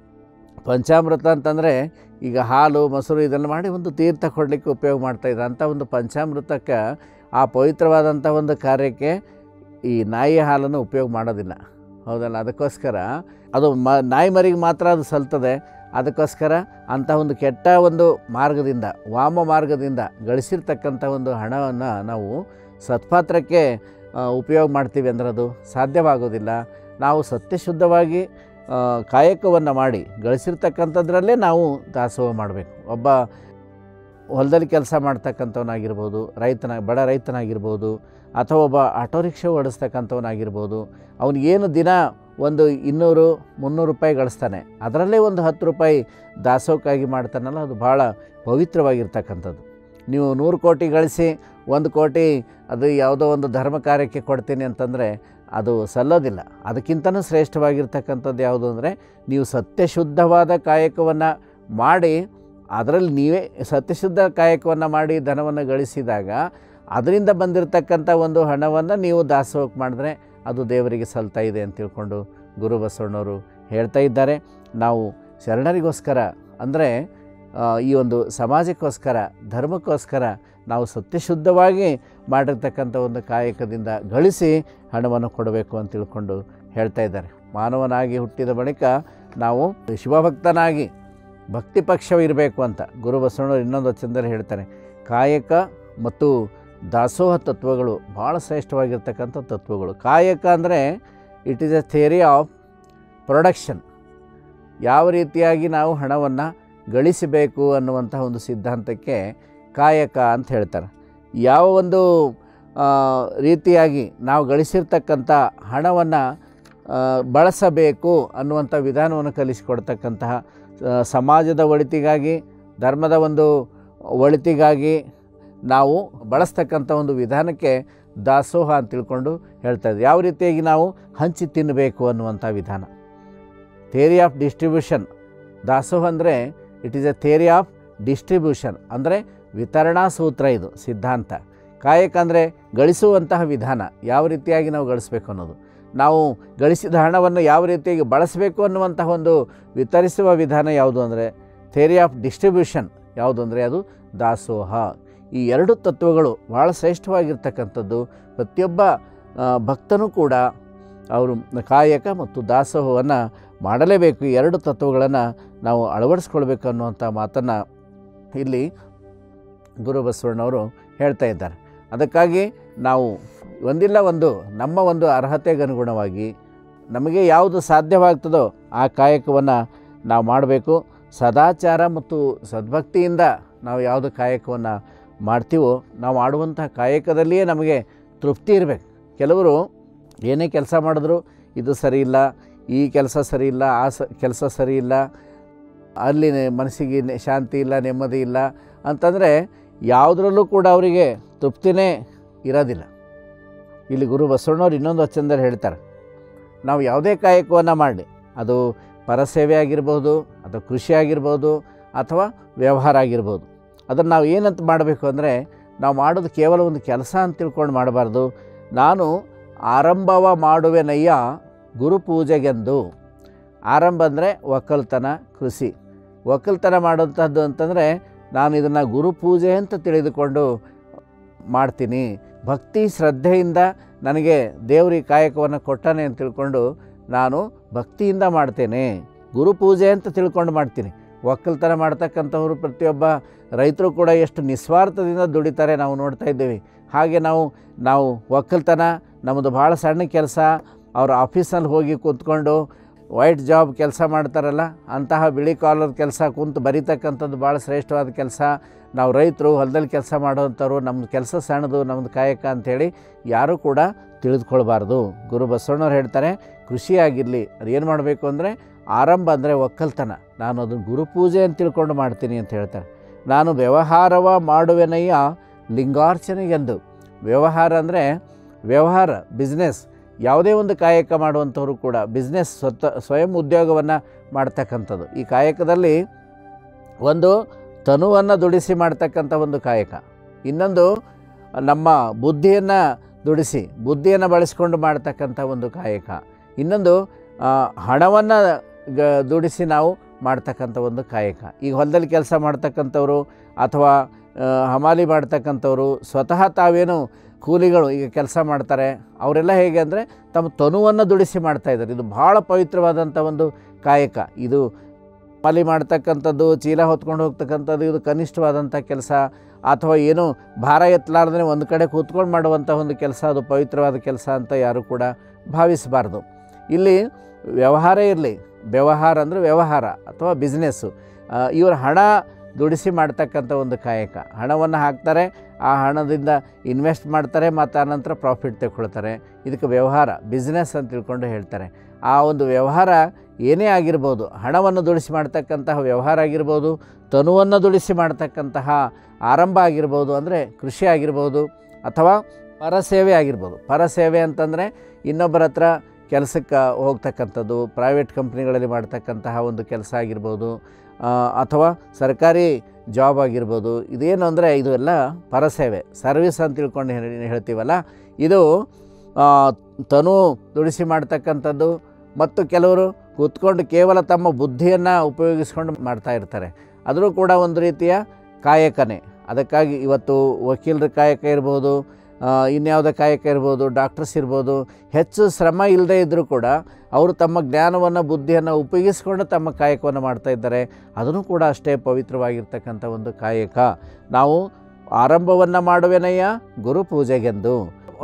Speaker 1: ಪಂಚಾಮೃತ ಅಂತಂದರೆ ಈಗ ಹಾಲು ಮೊಸರು ಇದನ್ನು ಮಾಡಿ ಒಂದು ತೀರ್ಥ ಕೊಡಲಿಕ್ಕೆ ಉಪಯೋಗ ಮಾಡ್ತಾಯಿದ್ರು ಅಂಥ ಒಂದು ಪಂಚಾಮೃತಕ್ಕೆ ಆ ಪವಿತ್ರವಾದಂಥ ಒಂದು ಕಾರ್ಯಕ್ಕೆ ಈ ನಾಯಿ ಹಾಲನ್ನು ಉಪಯೋಗ ಮಾಡೋದಿಲ್ಲ ಹೌದಲ್ಲ ಅದಕ್ಕೋಸ್ಕರ ಅದು ಮ ನಾಯಿ ಮರಿಗೆ ಮಾತ್ರ ಅದು ಸಲ್ತದೆ ಅದಕ್ಕೋಸ್ಕರ ಅಂಥ ಒಂದು ಕೆಟ್ಟ ಒಂದು ಮಾರ್ಗದಿಂದ ವಾಮ ಮಾರ್ಗದಿಂದ ಗಳಿಸಿರ್ತಕ್ಕಂಥ ಒಂದು ಹಣವನ್ನು ನಾವು ಸತ್ಪಾತ್ರಕ್ಕೆ ಆ, ಉಪಯೋಗ ಮಾಡ್ತೀವಿ ಅಂದ್ರೆ ಅದು ಸಾಧ್ಯವಾಗೋದಿಲ್ಲ ನಾವು ಸತ್ಯಶುದ್ಧವಾಗಿ ಆ, ಕಾಯಕವನ್ನು ಮಾಡಿ ಗಳಿಸಿರ್ತಕ್ಕಂಥದ್ರಲ್ಲೇ ನಾವು ದಾಸೋಹ ಮಾಡಬೇಕು ಒಬ್ಬ ಹೊಲದಲ್ಲಿ ಕೆಲಸ ಮಾಡ್ತಕ್ಕಂಥವನಾಗಿರ್ಬೋದು ರೈತನ ಬಡ ರೈತನಾಗಿರ್ಬೋದು ಅಥವಾ ಒಬ್ಬ ಆಟೋ ರಿಕ್ಷಾ ಓಡಿಸ್ತಕ್ಕಂಥವನಾಗಿರ್ಬೋದು ಅವನಿಗೇನು ದಿನ ಒಂದು ಇನ್ನೂರು ಮುನ್ನೂರು ರೂಪಾಯಿ ಗಳಿಸ್ತಾನೆ ಅದರಲ್ಲೇ ಒಂದು ಹತ್ತು ರೂಪಾಯಿ ದಾಸೋಹಕ್ಕಾಗಿ ಮಾಡ್ತಾನಲ್ಲ ಅದು ಭಾಳ ಪವಿತ್ರವಾಗಿರ್ತಕ್ಕಂಥದ್ದು ನೀವು ನೂರು ಕೋಟಿ ಗಳಿಸಿ ಒಂದು ಕೋಟಿ ಅದು ಯಾವುದೋ ಒಂದು ಧರ್ಮ ಕಾರ್ಯಕ್ಕೆ ಕೊಡ್ತೀನಿ ಅಂತಂದರೆ ಅದು ಸಲ್ಲೋದಿಲ್ಲ ಅದಕ್ಕಿಂತನೂ ಶ್ರೇಷ್ಠವಾಗಿರ್ತಕ್ಕಂಥದ್ದು ಯಾವುದು ಅಂದರೆ ನೀವು ಸತ್ಯಶುದ್ಧವಾದ ಕಾಯಕವನ್ನು ಮಾಡಿ ಅದರಲ್ಲಿ ನೀವೇ ಸತ್ಯಶುದ್ಧ ಕಾಯಕವನ್ನು ಮಾಡಿ ಧನವನ್ನು ಗಳಿಸಿದಾಗ ಅದರಿಂದ ಬಂದಿರತಕ್ಕಂಥ ಒಂದು ಹಣವನ್ನು ನೀವು ದಾಸೋಹಕ್ಕೆ ಮಾಡಿದ್ರೆ ಅದು ದೇವರಿಗೆ ಸಲ್ತಾ ಇದೆ ಅಂತ ತಿಳ್ಕೊಂಡು ಗುರು ಬಸವಣ್ಣವರು ಹೇಳ್ತಾ ಇದ್ದಾರೆ ನಾವು ಶರಣರಿಗೋಸ್ಕರ ಅಂದರೆ ಆ, ಈ ಒಂದು ಸಮಾಜಕ್ಕೋಸ್ಕರ ಧರ್ಮಕ್ಕೋಸ್ಕರ ನಾವು ಸತ್ಯಶುದ್ಧವಾಗಿ ಮಾಡಿರ್ತಕ್ಕಂಥ ಒಂದು ಕಾಯಕದಿಂದ ಗಳಿಸಿ ಹಣವನ್ನು ಕೊಡಬೇಕು ಅಂತ ತಿಳ್ಕೊಂಡು ಹೇಳ್ತಾ ಇದ್ದಾರೆ ಮಾನವನಾಗಿ ಹುಟ್ಟಿದ ಬಳಿಕ ನಾವು ಶಿವಭಕ್ತನಾಗಿ ಭಕ್ತಿ ಪಕ್ಷವಿರಬೇಕು ಅಂತ ಗುರು ಬಸವಣ್ಣವರು ಇನ್ನೊಂದು ವಚನದಲ್ಲಿ ಹೇಳ್ತಾರೆ ಕಾಯಕ ಮತ್ತು ದಾಸೋಹ ತತ್ವಗಳು ಭಾಳ ಶ್ರೇಷ್ಠವಾಗಿರ್ತಕ್ಕಂಥ ತತ್ವಗಳು ಕಾಯಕ ಅಂದರೆ it is a theory of production ಯಾವ ರೀತಿಯಾಗಿ ನಾವು ಹಣವನ್ನು ಗಳಿಸಬೇಕು ಅನ್ನುವಂಥ ಒಂದು ಸಿದ್ಧಾಂತಕ್ಕೆ ಕಾಯಕ ಅಂತ ಹೇಳ್ತಾರೆ ಯಾವ ಒಂದು ಆ, ರೀತಿಯಾಗಿ ನಾವು ಗಳಿಸಿರ್ತಕ್ಕಂಥ ಹಣವನ್ನು ಬಳಸಬೇಕು ಅನ್ನುವಂಥ ವಿಧಾನವನ್ನು ಕಲಿಸಿಕೊಡ್ತಕ್ಕಂತಹ ಆ, ಸಮಾಜದ ಒಳಿತಿಗಾಗಿ ಧರ್ಮದ ಒಂದು ಒಳಿತಿಗಾಗಿ ನಾವು ಬಳಸ್ತಕ್ಕಂಥ ಒಂದು ವಿಧಾನಕ್ಕೆ ದಾಸೋಹ ಅಂತ ತಿಳ್ಕೊಂಡು ಹೇಳ್ತಾ ಇದ್ದೀವಿ ಯಾವ ರೀತಿಯಾಗಿ ನಾವು ಹಂಚಿ ತಿನ್ನಬೇಕು ಅನ್ನುವಂಥ ವಿಧಾನ ಥೇರಿ ಆಫ್ ಡಿಸ್ಟ್ರಿಬ್ಯೂಷನ್ ದಾಸೋಹ ಅಂದರೆ it is a theory of distribution ಅಂದರೆ ವಿತರಣಾ ಸೂತ್ರ ಇದು ಸಿದ್ಧಾಂತ ಕಾಯಕ ಅಂದರೆ ಗಳಿಸುವಂತಹ ವಿಧಾನ ಯಾವ ರೀತಿಯಾಗಿ ನಾವು ಗಳಿಸಬೇಕು ಅನ್ನೋದು ನಾವು ಗಳಿಸಿದ ಹಣವನ್ನು ಯಾವ ರೀತಿಯಾಗಿ ಬಳಸಬೇಕು ಅನ್ನುವಂತಹ ಒಂದು ವಿತರಿಸುವ ವಿಧಾನ ಯಾವುದು ಅಂದರೆ ಥೇರಿ ಆಫ್ ಡಿಸ್ಟ್ರಿಬ್ಯೂಷನ್ ಯಾವುದು ಅಂದರೆ ಅದು ದಾಸೋಹ ಈ ಎರಡು ತತ್ವಗಳು ಭಾಳ ಶ್ರೇಷ್ಠವಾಗಿರ್ತಕ್ಕಂಥದ್ದು ಪ್ರತಿಯೊಬ್ಬ ಆ, ಭಕ್ತನೂ ಕೂಡ ಅವರು ಕಾಯಕ ಮತ್ತು ದಾಸೋಹವನ್ನು ಮಾಡಲೇಬೇಕು ಈ ಎರಡು ತತ್ವಗಳನ್ನು ನಾವು ಅಳವಡಿಸ್ಕೊಳ್ಬೇಕು ಅನ್ನುವಂಥ ಮಾತನ್ನು ಇಲ್ಲಿ ಗುರು ಬಸವಣ್ಣವರು ಹೇಳ್ತಾ ಇದ್ದಾರೆ ಅದಕ್ಕಾಗಿ ನಾವು ಒಂದಿಲ್ಲ ಒಂದು ನಮ್ಮ ಒಂದು ಅರ್ಹತೆಗೆ ಅನುಗುಣವಾಗಿ ನಮಗೆ ಯಾವುದು ಸಾಧ್ಯವಾಗ್ತದೋ ಆ ಕಾಯಕವನ್ನು ನಾವು ಮಾಡಬೇಕು ಸದಾಚಾರ ಮತ್ತು ಸದ್ಭಕ್ತಿಯಿಂದ ನಾವು ಯಾವುದು ಕಾಯಕವನ್ನು ಮಾಡ್ತೀವೋ ನಾವು ಮಾಡುವಂತಹ ಕಾಯಕದಲ್ಲಿಯೇ ನಮಗೆ ತೃಪ್ತಿ ಇರಬೇಕು ಕೆಲವರು ಏನೇ ಕೆಲಸ ಮಾಡಿದ್ರು ಇದು ಸರಿ ಇಲ್ಲ ಈ ಕೆಲಸ ಸರಿ ಇಲ್ಲ ಆ ಸ ಕೆಲಸ ಸರಿ ಇಲ್ಲ ಅಲ್ಲಿ ನೆ- ಮನಸ್ಸಿಗೆ ನೆ- ಶಾಂತಿ ಇಲ್ಲ ನೆಮ್ಮದಿ ಇಲ್ಲ ಅಂತಂದರೆ ಯಾವುದರಲ್ಲೂ ಕೂಡ ಅವರಿಗೆ ತೃಪ್ತಿನೇ ಇರೋದಿಲ್ಲ ಇಲ್ಲಿ ಗುರು ಬಸವಣ್ಣವ್ರು ಇನ್ನೊಂದು ವಚನದಲ್ಲಿ ಹೇಳ್ತಾರೆ ನಾವು ಯಾವುದೇ ಕಾಯಕವನ್ನು ಮಾಡಲಿ ಅದು ಪರಸೇವೆ ಆಗಿರ್ಬೋದು ಅಥವಾ ಕೃಷಿ ಆಗಿರ್ಬೋದು ಅಥವಾ ವ್ಯವಹಾರ ಆಗಿರ್ಬೋದು ಅದನ್ನು ನಾವು ಏನಂತ ಮಾಡಬೇಕು ಅಂದರೆ ನಾವು ಮಾಡೋದು ಕೇವಲ ಒಂದು ಕೆಲಸ ಅಂತ ತಿಳ್ಕೊಂಡು ಮಾಡಬಾರ್ದು ನಾನು ಆರಂಭವ ಮಾಡುವೆನಯ್ಯ ಗುರು ಪೂಜೆಗೆಂದು ಆರಂಭ ಅಂದರೆ ಒಕ್ಕಲ್ತನ ಕೃಷಿ ಒಕ್ಕಲ್ತನ ಮಾಡುವಂಥದ್ದು ಅಂತಂದರೆ ನಾನು ಇದನ್ನು ಗುರು ಪೂಜೆ ಅಂತ ತಿಳಿದುಕೊಂಡು ಮಾಡ್ತೀನಿ ಭಕ್ತಿ ಶ್ರದ್ಧೆಯಿಂದ ನನಗೆ ದೇವ್ರ ಈ ಕಾಯಕವನ್ನು ಕೊಟ್ಟಾನೆ ಅಂತ ತಿಳ್ಕೊಂಡು ನಾನು ಭಕ್ತಿಯಿಂದ ಮಾಡ್ತೇನೆ ಗುರು ಪೂಜೆ ಅಂತ ತಿಳ್ಕೊಂಡು ಮಾಡ್ತೀನಿ ಒಕ್ಕಲ್ತನ ಮಾಡ್ತಕ್ಕಂಥವ್ರು ಪ್ರತಿಯೊಬ್ಬ ರೈತರು ಕೂಡ ಎಷ್ಟು ನಿಸ್ವಾರ್ಥದಿಂದ ದುಡಿತಾರೆ ನಾವು ನೋಡ್ತಾ ಇದ್ದೀವಿ ಹಾಗೆ ನಾವು ನಾವು ಒಕ್ಕಲ್ತನ ನಮ್ಮದು ಭಾಳ ಸಣ್ಣ ಕೆಲಸ ಅವ್ರ ಆಫೀಸಲ್ಲಿ ಹೋಗಿ ಕೂತ್ಕೊಂಡು ವೈಟ್ ಜಾಬ್ ಕೆಲಸ ಮಾಡ್ತಾರಲ್ಲ ಅಂತಹ ಬಿಳಿ ಕಾಲರ್ ಕೆಲಸ ಕುಂತು ಬರೀತಕ್ಕಂಥದ್ದು ಭಾಳ ಶ್ರೇಷ್ಠವಾದ ಕೆಲಸ ನಾವು ರೈತರು ಹೊಲದಲ್ಲಿ ಕೆಲಸ ಮಾಡೋವಂಥವ್ರು ನಮ್ಮದು ಕೆಲಸ ಸಣ್ಣದು ನಮ್ಮದು ಕಾಯಕ ಅಂಥೇಳಿ ಯಾರೂ ಕೂಡ ತಿಳಿದುಕೊಳ್ಬಾರ್ದು ಗುರು ಬಸವಣ್ಣವ್ರು ಹೇಳ್ತಾರೆ ಕೃಷಿ ಆಗಿರಲಿ ಅದೇನು ಮಾಡಬೇಕು ಅಂದರೆ ಆರಂಭ ಅಂದರೆ ಒಕ್ಕಲ್ತನ ನಾನು ಅದನ್ನು ಗುರುಪೂಜೆ ಅಂತ ತಿಳ್ಕೊಂಡು ಮಾಡ್ತೀನಿ ಅಂತ ಹೇಳ್ತಾರೆ ನಾನು ವ್ಯವಹಾರವ ಮಾಡುವೆನಯ್ಯ ಲಿಂಗಾರ್ಚನೆಗೆಂದು ವ್ಯವಹಾರ ಅಂದರೆ ವ್ಯವಹಾರ ಬಿಸ್ನೆಸ್ ಯಾವುದೇ ಒಂದು ಕಾಯಕ ಮಾಡುವಂಥವ್ರು ಕೂಡ ಬಿಸ್ನೆಸ್ ಸ್ವತ ಸ್ವಯಂ ಉದ್ಯೋಗವನ್ನು ಮಾಡ್ತಕ್ಕಂಥದ್ದು ಈ ಕಾಯಕದಲ್ಲಿ ಒಂದು ತನುವನ್ನು ದುಡಿಸಿ ಮಾಡ್ತಕ್ಕಂಥ ಒಂದು ಕಾಯಕ ಇನ್ನೊಂದು ನಮ್ಮ ಬುದ್ಧಿಯನ್ನು ದುಡಿಸಿ ಬುದ್ಧಿಯನ್ನು ಬಳಸ್ಕೊಂಡು ಮಾಡ್ತಕ್ಕಂಥ ಒಂದು ಕಾಯಕ ಇನ್ನೊಂದು ಹಣವನ್ನು ಗ ದುಡಿಸಿ ನಾವು ಮಾಡ್ತಕ್ಕಂಥ ಒಂದು ಕಾಯಕ ಈಗ ಹೊಲದಲ್ಲಿ ಕೆಲಸ ಮಾಡ್ತಕ್ಕಂಥವ್ರು ಅಥವಾ ಆ, ಹಮಾಲಿ ಮಾಡ್ತಕ್ಕಂಥವ್ರು ಸ್ವತಃ ತಾವೇನು ಕೂಲಿಗಳು ಈಗ ಕೆಲಸ ಮಾಡ್ತಾರೆ ಅವರೆಲ್ಲ ಹೇಗೆ ಅಂದರೆ ತಮ್ಮ ತನುವನ್ನು ದುಡಿಸಿ ಮಾಡ್ತಾ ಇದ್ದಾರೆ ಇದು ಭಾಳ ಪವಿತ್ರವಾದಂಥ ಒಂದು ಕಾಯಕ ಇದು ಹಮಾಲಿ ಮಾಡ್ತಕ್ಕಂಥದ್ದು ಚೀಲ ಹೊತ್ಕೊಂಡು ಹೋಗ್ತಕ್ಕಂಥದ್ದು ಇದು ಕನಿಷ್ಠವಾದಂಥ ಕೆಲಸ ಅಥವಾ ಏನು ಭಾರ ಎತ್ತಲಾರ್ದೇ ಒಂದು ಕಡೆ ಕೂತ್ಕೊಂಡು ಮಾಡುವಂಥ ಒಂದು ಕೆಲಸ ಅದು ಪವಿತ್ರವಾದ ಕೆಲಸ ಅಂತ ಯಾರು ಕೂಡ ಭಾವಿಸಬಾರ್ದು ಇಲ್ಲಿ ವ್ಯವಹಾರ ಇರಲಿ ವ್ಯವಹಾರ ಅಂದರೆ ವ್ಯವಹಾರ ಅಥವಾ ಬಿಸ್ನೆಸ್ಸು ಇವರು ಹಣ ದುಡಿಸಿ ಮಾಡ್ತಕ್ಕಂಥ ಒಂದು ಕಾಯಕ ಹಣವನ್ನು ಹಾಕ್ತಾರೆ ಆ ಹಣದಿಂದ ಇನ್ವೆಸ್ಟ್ ಮಾಡ್ತಾರೆ ಮತ್ತು ಆನಂತರ ಪ್ರಾಫಿಟ್ ತಗೊಳ್ತಾರೆ ಇದಕ್ಕೆ ವ್ಯವಹಾರ ಬಿಸ್ನೆಸ್ ಅಂತ ತಿಳ್ಕೊಂಡು ಹೇಳ್ತಾರೆ ಆ ಒಂದು ವ್ಯವಹಾರ ಏನೇ ಆಗಿರ್ಬೋದು ಹಣವನ್ನು ದುಡಿಸಿ ಮಾಡ್ತಕ್ಕಂತಹ ವ್ಯವಹಾರ ಆಗಿರ್ಬೋದು ತನುವನ್ನು ದುಡಿಸಿ ಮಾಡ್ತಕ್ಕಂತಹ ಆರಂಭ ಆಗಿರ್ಬೋದು ಅಂದರೆ ಕೃಷಿ ಆಗಿರ್ಬೋದು ಅಥವಾ ಪರಸೇವೆ ಆಗಿರ್ಬೋದು ಪರಸೇವೆ ಅಂತಂದರೆ ಇನ್ನೊಬ್ಬರ ಹತ್ರ ಕೆಲಸಕ್ಕೆ ಹೋಗ್ತಕ್ಕಂಥದ್ದು ಪ್ರೈವೇಟ್ ಕಂಪ್ನಿಗಳಲ್ಲಿ ಮಾಡ್ತಕ್ಕಂತಹ ಒಂದು ಕೆಲಸ ಆಗಿರ್ಬೋದು ಆ, ಅಥವಾ ಸರ್ಕಾರಿ ಜಾಬ್ ಆಗಿರ್ಬೋದು ಇದೇನು ಅಂದರೆ ಇದು ಎಲ್ಲ ಪರಸೇವೆ ಸರ್ವಿಸ್ ಅಂತ ತಿಳ್ಕೊಂಡು ಹೇಳಿ- ಹೇಳ್ತೀವಲ್ಲ ಇದು ಆ, ತನು ದುಡಿಸಿ ಮಾಡ್ತಕ್ಕಂಥದ್ದು ಮತ್ತು ಕೆಲವರು ಕೂತ್ಕೊಂಡು ಕೇವಲ ತಮ್ಮ ಬುದ್ಧಿಯನ್ನು ಉಪಯೋಗಿಸ್ಕೊಂಡು ಮಾಡ್ತಾ ಇರ್ತಾರೆ ಅದೂ ಕೂಡ ಒಂದು ರೀತಿಯ ಕಾಯಕನೇ ಅದಕ್ಕಾಗಿ ಇವತ್ತು ವಕೀಲರ ಕಾಯಕ ಇರ್ಬೋದು ಆ, ಇನ್ಯಾವುದೇ ಕಾಯಕ ಇರ್ಬೋದು ಡಾಕ್ಟರ್ಸ್ ಇರ್ಬೋದು ಹೆಚ್ಚು ಶ್ರಮ ಇಲ್ಲದೇ ಇದ್ದರೂ ಕೂಡ ಅವರು ತಮ್ಮ ಜ್ಞಾನವನ್ನು ಬುದ್ಧಿಯನ್ನು ಉಪಯೋಗಿಸ್ಕೊಂಡು ತಮ್ಮ ಕಾಯಕವನ್ನು ಮಾಡ್ತಾ ಇದ್ದಾರೆ ಅದನ್ನು ಕೂಡ ಅಷ್ಟೇ ಪವಿತ್ರವಾಗಿರ್ತಕ್ಕಂಥ ಒಂದು ಕಾಯಕ ನಾವು ಆರಂಭವನ್ನು ಮಾಡುವೆನಯ್ಯ ಗುರು ಪೂಜೆಗೆಂದು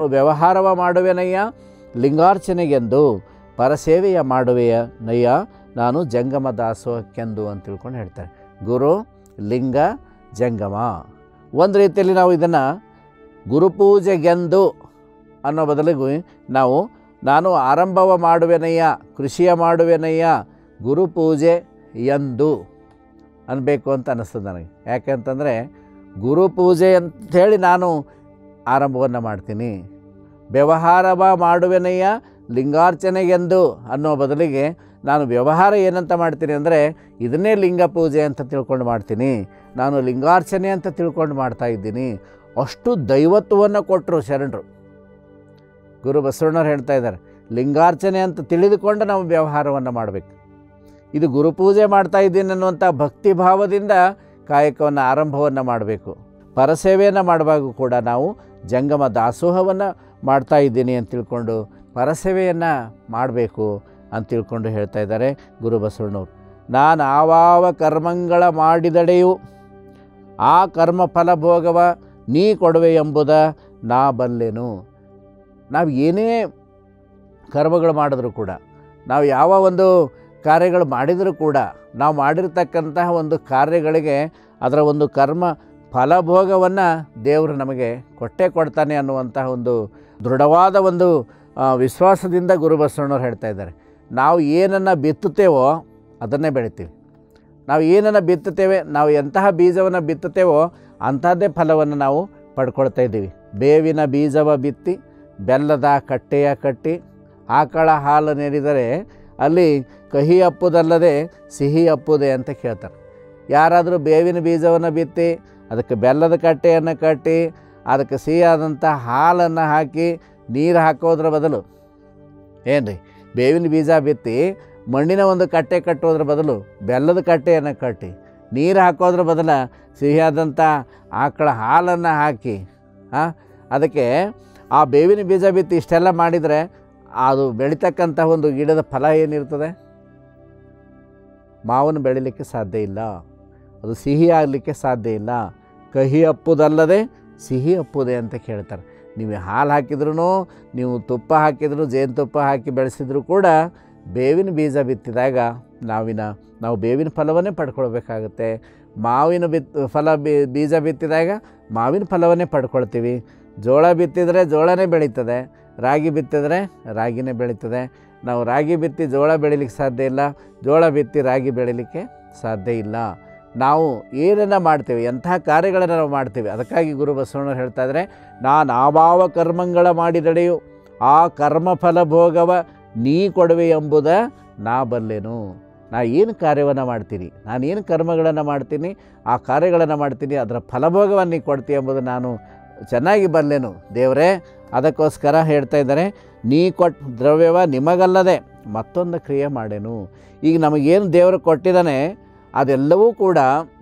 Speaker 1: ವ್ಯವಹಾರವ ಮಾಡುವೆನಯ್ಯ ಲಿಂಗಾರ್ಚನೆಗೆಂದು ಪರಸೇವೆಯ ಮಾಡುವೆಯ ನಯ್ಯ ನಾನು ಜಂಗಮ ದಾಸೋಹಕ್ಕೆಂದು ಅಂತ ತಿಳ್ಕೊಂಡು ಹೇಳ್ತಾರೆ ಗುರು ಲಿಂಗ ಜಂಗಮ ಒಂದು ರೀತಿಯಲ್ಲಿ ನಾವು ಇದನ್ನು ಗುರುಪೂಜೆಗೆಂದು ಅನ್ನೋ ಬದಲಿಗೆ ನಾವು ನಾನು ಆರಂಭವ ಮಾಡುವೆನಯ್ಯ ಕೃಷಿಯ ಮಾಡುವೆನಯ್ಯ ಗುರುಪೂಜೆ ಎಂದು ಅನ್ಬೇಕು ಅಂತ ಅನ್ನಿಸ್ತದೆ ನನಗೆ ಯಾಕೆಂತಂದರೆ ಗುರುಪೂಜೆ ಅಂಥೇಳಿ ನಾನು ಆರಂಭವನ್ನು ಮಾಡ್ತೀನಿ ವ್ಯವಹಾರವ ಮಾಡುವೆನಯ್ಯ ಲಿಂಗಾರ್ಚನೆಗೆಂದು ಅನ್ನೋ ಬದಲಿಗೆ ನಾನು ವ್ಯವಹಾರ ಏನಂತ ಮಾಡ್ತೀನಿ ಅಂದರೆ ಇದನ್ನೇ ಲಿಂಗ ಪೂಜೆ ಅಂತ ತಿಳ್ಕೊಂಡು ಮಾಡ್ತೀನಿ ನಾನು ಲಿಂಗಾರ್ಚನೆ ಅಂತ ತಿಳ್ಕೊಂಡು ಮಾಡ್ತಾ ಇದ್ದೀನಿ ಅಷ್ಟು ದೈವತ್ವವನ್ನು ಕೊಟ್ಟರು ಶರಣರು ಗುರು ಬಸವಣ್ಣವ್ರು ಹೇಳ್ತಾ ಇದ್ದಾರೆ ಲಿಂಗಾರ್ಚನೆ ಅಂತ ತಿಳಿದುಕೊಂಡು ನಾವು ವ್ಯವಹಾರವನ್ನು ಮಾಡಬೇಕು ಇದು ಗುರುಪೂಜೆ ಮಾಡ್ತಾ ಇದ್ದೀನಿ ಅನ್ನುವಂಥ ಭಕ್ತಿ ಭಾವದಿಂದ ಕಾಯಕವನ್ನು ಆರಂಭವನ್ನು ಮಾಡಬೇಕು ಪರಸೇವೆಯನ್ನು ಮಾಡುವಾಗ ಕೂಡ ನಾವು ಜಂಗಮ ದಾಸೋಹವನ್ನು ಮಾಡ್ತಾ ಇದ್ದೀನಿ ಅಂತ ತಿಳ್ಕೊಂಡು ಪರಸೇವೆಯನ್ನು ಮಾಡಬೇಕು ಅಂತ ತಿಳ್ಕೊಂಡು ಹೇಳ್ತಾ ಇದ್ದಾರೆ ಗುರು ಬಸವಣ್ಣವ್ರು ನಾನು ಆವಾವ ಕರ್ಮಗಳ ಮಾಡಿದಡೆಯು ಆ ಕರ್ಮ ಫಲಭೋಗವ ನೀ ಕೊಡುವೆ ಎಂಬುದ ನಾ ಬಲ್ಲೆನು ನಾವು ಏನೇ ಕರ್ಮಗಳು ಮಾಡಿದ್ರು ಕೂಡ ನಾವು ಯಾವ ಒಂದು ಕಾರ್ಯಗಳು ಮಾಡಿದರೂ ಕೂಡ ನಾವು ಮಾಡಿರ್ತಕ್ಕಂತಹ ಒಂದು ಕಾರ್ಯಗಳಿಗೆ ಅದರ ಒಂದು ಕರ್ಮ ಫಲಭೋಗವನ್ನು ದೇವರು ನಮಗೆ ಕೊಟ್ಟೇ ಕೊಡ್ತಾನೆ ಅನ್ನುವಂತಹ ಒಂದು ದೃಢವಾದ ಒಂದು ಆ, ವಿಶ್ವಾಸದಿಂದ ಗುರು ಬಸವಣ್ಣವ್ರು ಹೇಳ್ತಾ ಇದ್ದಾರೆ ನಾವು ಏನನ್ನು ಬಿತ್ತುತ್ತೇವೋ ಅದನ್ನೇ ಬೆಳಿತೀವಿ ನಾವು ಏನನ್ನು ಬಿತ್ತುತ್ತೇವೆ ನಾವು ಎಂತಹ ಬೀಜವನ್ನು ಬಿತ್ತುತ್ತೇವೋ ಅಂಥದ್ದೇ ಫಲವನ್ನು ನಾವು ಪಡ್ಕೊಳ್ತಾ ಇದ್ದೀವಿ ಬೇವಿನ ಬೀಜವ ಬಿತ್ತಿ ಬೆಲ್ಲದ ಕಟ್ಟೆಯ ಕಟ್ಟಿ ಆಕಳ ಹಾಲು ನೆರಿದರೆ ಅಲ್ಲಿ ಕಹಿ ಅಪ್ಪುದಲ್ಲದೆ ಸಿಹಿ ಅಪ್ಪುದೆ ಅಂತ ಕೇಳ್ತಾರೆ ಯಾರಾದರೂ ಬೇವಿನ ಬೀಜವನ್ನು ಬಿತ್ತಿ ಅದಕ್ಕೆ ಬೆಲ್ಲದ ಕಟ್ಟೆಯನ್ನು ಕಟ್ಟಿ ಅದಕ್ಕೆ ಸಿಹಿಯಾದಂಥ ಹಾಲನ್ನು ಹಾಕಿ ನೀರು ಹಾಕೋದ್ರ ಬದಲು ಏನು ರೀ ಬೇವಿನ ಬೀಜ ಬಿತ್ತಿ ಮಣ್ಣಿನ ಒಂದು ಕಟ್ಟೆ ಕಟ್ಟೋದ್ರ ಬದಲು ಬೆಲ್ಲದ ಕಟ್ಟೆಯನ್ನು ಕಟ್ಟಿ ನೀರು ಹಾಕೋದ್ರ ಬದಲ ಸಿಹಿಯಾದಂಥ ಆಕಳ ಹಾಲನ್ನು ಹಾಕಿ ಆ, ಅದಕ್ಕೆ ಆ ಬೇವಿನ ಬೀಜ ಬಿತ್ತಿ ಇಷ್ಟೆಲ್ಲ ಮಾಡಿದರೆ ಅದು ಬೆಳೀತಕ್ಕಂಥ ಒಂದು ಗಿಡದ ಫಲ ಏನಿರ್ತದೆ ಮಾವನ್ನು ಬೆಳಿಲಿಕ್ಕೆ ಸಾಧ್ಯ ಇಲ್ಲ ಅದು ಸಿಹಿ ಆಗಲಿಕ್ಕೆ ಸಾಧ್ಯ ಇಲ್ಲ ಕಹಿ ಅಪ್ಪುದಲ್ಲದೆ ಸಿಹಿ ಅಪ್ಪುದೆ ಅಂತ ಕೇಳ್ತಾರೆ ನೀವು ಹಾಲು ಹಾಕಿದ್ರೂ ನೀವು ತುಪ್ಪ ಹಾಕಿದ್ರು ಜೇನುತುಪ್ಪ ಹಾಕಿ ಬೆಳೆಸಿದ್ರು ಕೂಡ ಬೇವಿನ ಬೀಜ ಬಿತ್ತಿದಾಗ ನಾವಿನ ನಾವು ಬೇವಿನ ಫಲವನ್ನೇ ಪಡ್ಕೊಳ್ಬೇಕಾಗುತ್ತೆ ಮಾವಿನ ಬಿತ್ ಫಲ ಬಿ- ಬೀಜ ಬಿತ್ತಿದಾಗ ಮಾವಿನ ಫಲವನ್ನೇ ಪಡ್ಕೊಳ್ತೀವಿ ಜೋಳ ಬಿತ್ತಿದರೆ ಜೋಳನೇ ಬೆಳೀತದೆ ರಾಗಿ ಬಿತ್ತಿದರೆ ರಾಗಿನೇ ಬೆಳೀತದೆ ನಾವು ರಾಗಿ ಬಿತ್ತಿ ಜೋಳ ಬೆಳಿಲಿಕ್ಕೆ ಸಾಧ್ಯ ಇಲ್ಲ ಜೋಳ ಬಿತ್ತಿ ರಾಗಿ ಬೆಳಿಲಿಕ್ಕೆ ಸಾಧ್ಯ ಇಲ್ಲ ನಾವು ಏನನ್ನು ಮಾಡ್ತೇವೆ ಎಂಥ ಕಾರ್ಯಗಳನ್ನು ನಾವು ಮಾಡ್ತೇವೆ ಅದಕ್ಕಾಗಿ ಗುರು ಬಸವಣ್ಣವ್ರು ಹೇಳ್ತಾ ಇದ್ದಾರೆ ನಾನು ಆವಾವ ಕರ್ಮಗಳ ಮಾಡಿದಡೆಯು ಆ ಕರ್ಮ ಫಲ ಭೋಗವ ನೀ ಕೊಡುವೆ ಎಂಬುದ ನಾ ಬಲ್ಲೆನು ನಾ ಏನು ಕಾರ್ಯವನ್ನು ಮಾಡ್ತೀನಿ ನಾನು ಏನು ಕರ್ಮಗಳನ್ನು ಮಾಡ್ತೀನಿ ಆ ಕಾರ್ಯಗಳನ್ನು ಮಾಡ್ತೀನಿ ಅದರ ಫಲಭೋಗವನ್ನು ನೀ ಕೊಡ್ತೀಯ ಎಂಬುದು ನಾನು ಚೆನ್ನಾಗಿ ಬಲ್ಲೆನು ದೇವರೇ ಅದಕ್ಕೋಸ್ಕರ ಹೇಳ್ತಾ ಇದ್ದಾರೆ ನೀ ಕೊಟ್ಟ ದ್ರವ್ಯವ ನಿಮಗಲ್ಲದೆ ಮತ್ತೊಂದು ಕ್ರಿಯೆ ಮಾಡೆನು ಈಗ ನಮಗೇನು ದೇವರು ಕೊಟ್ಟಿದ್ದಾನೆ ಅದೆಲ್ಲವೂ ಕೂಡ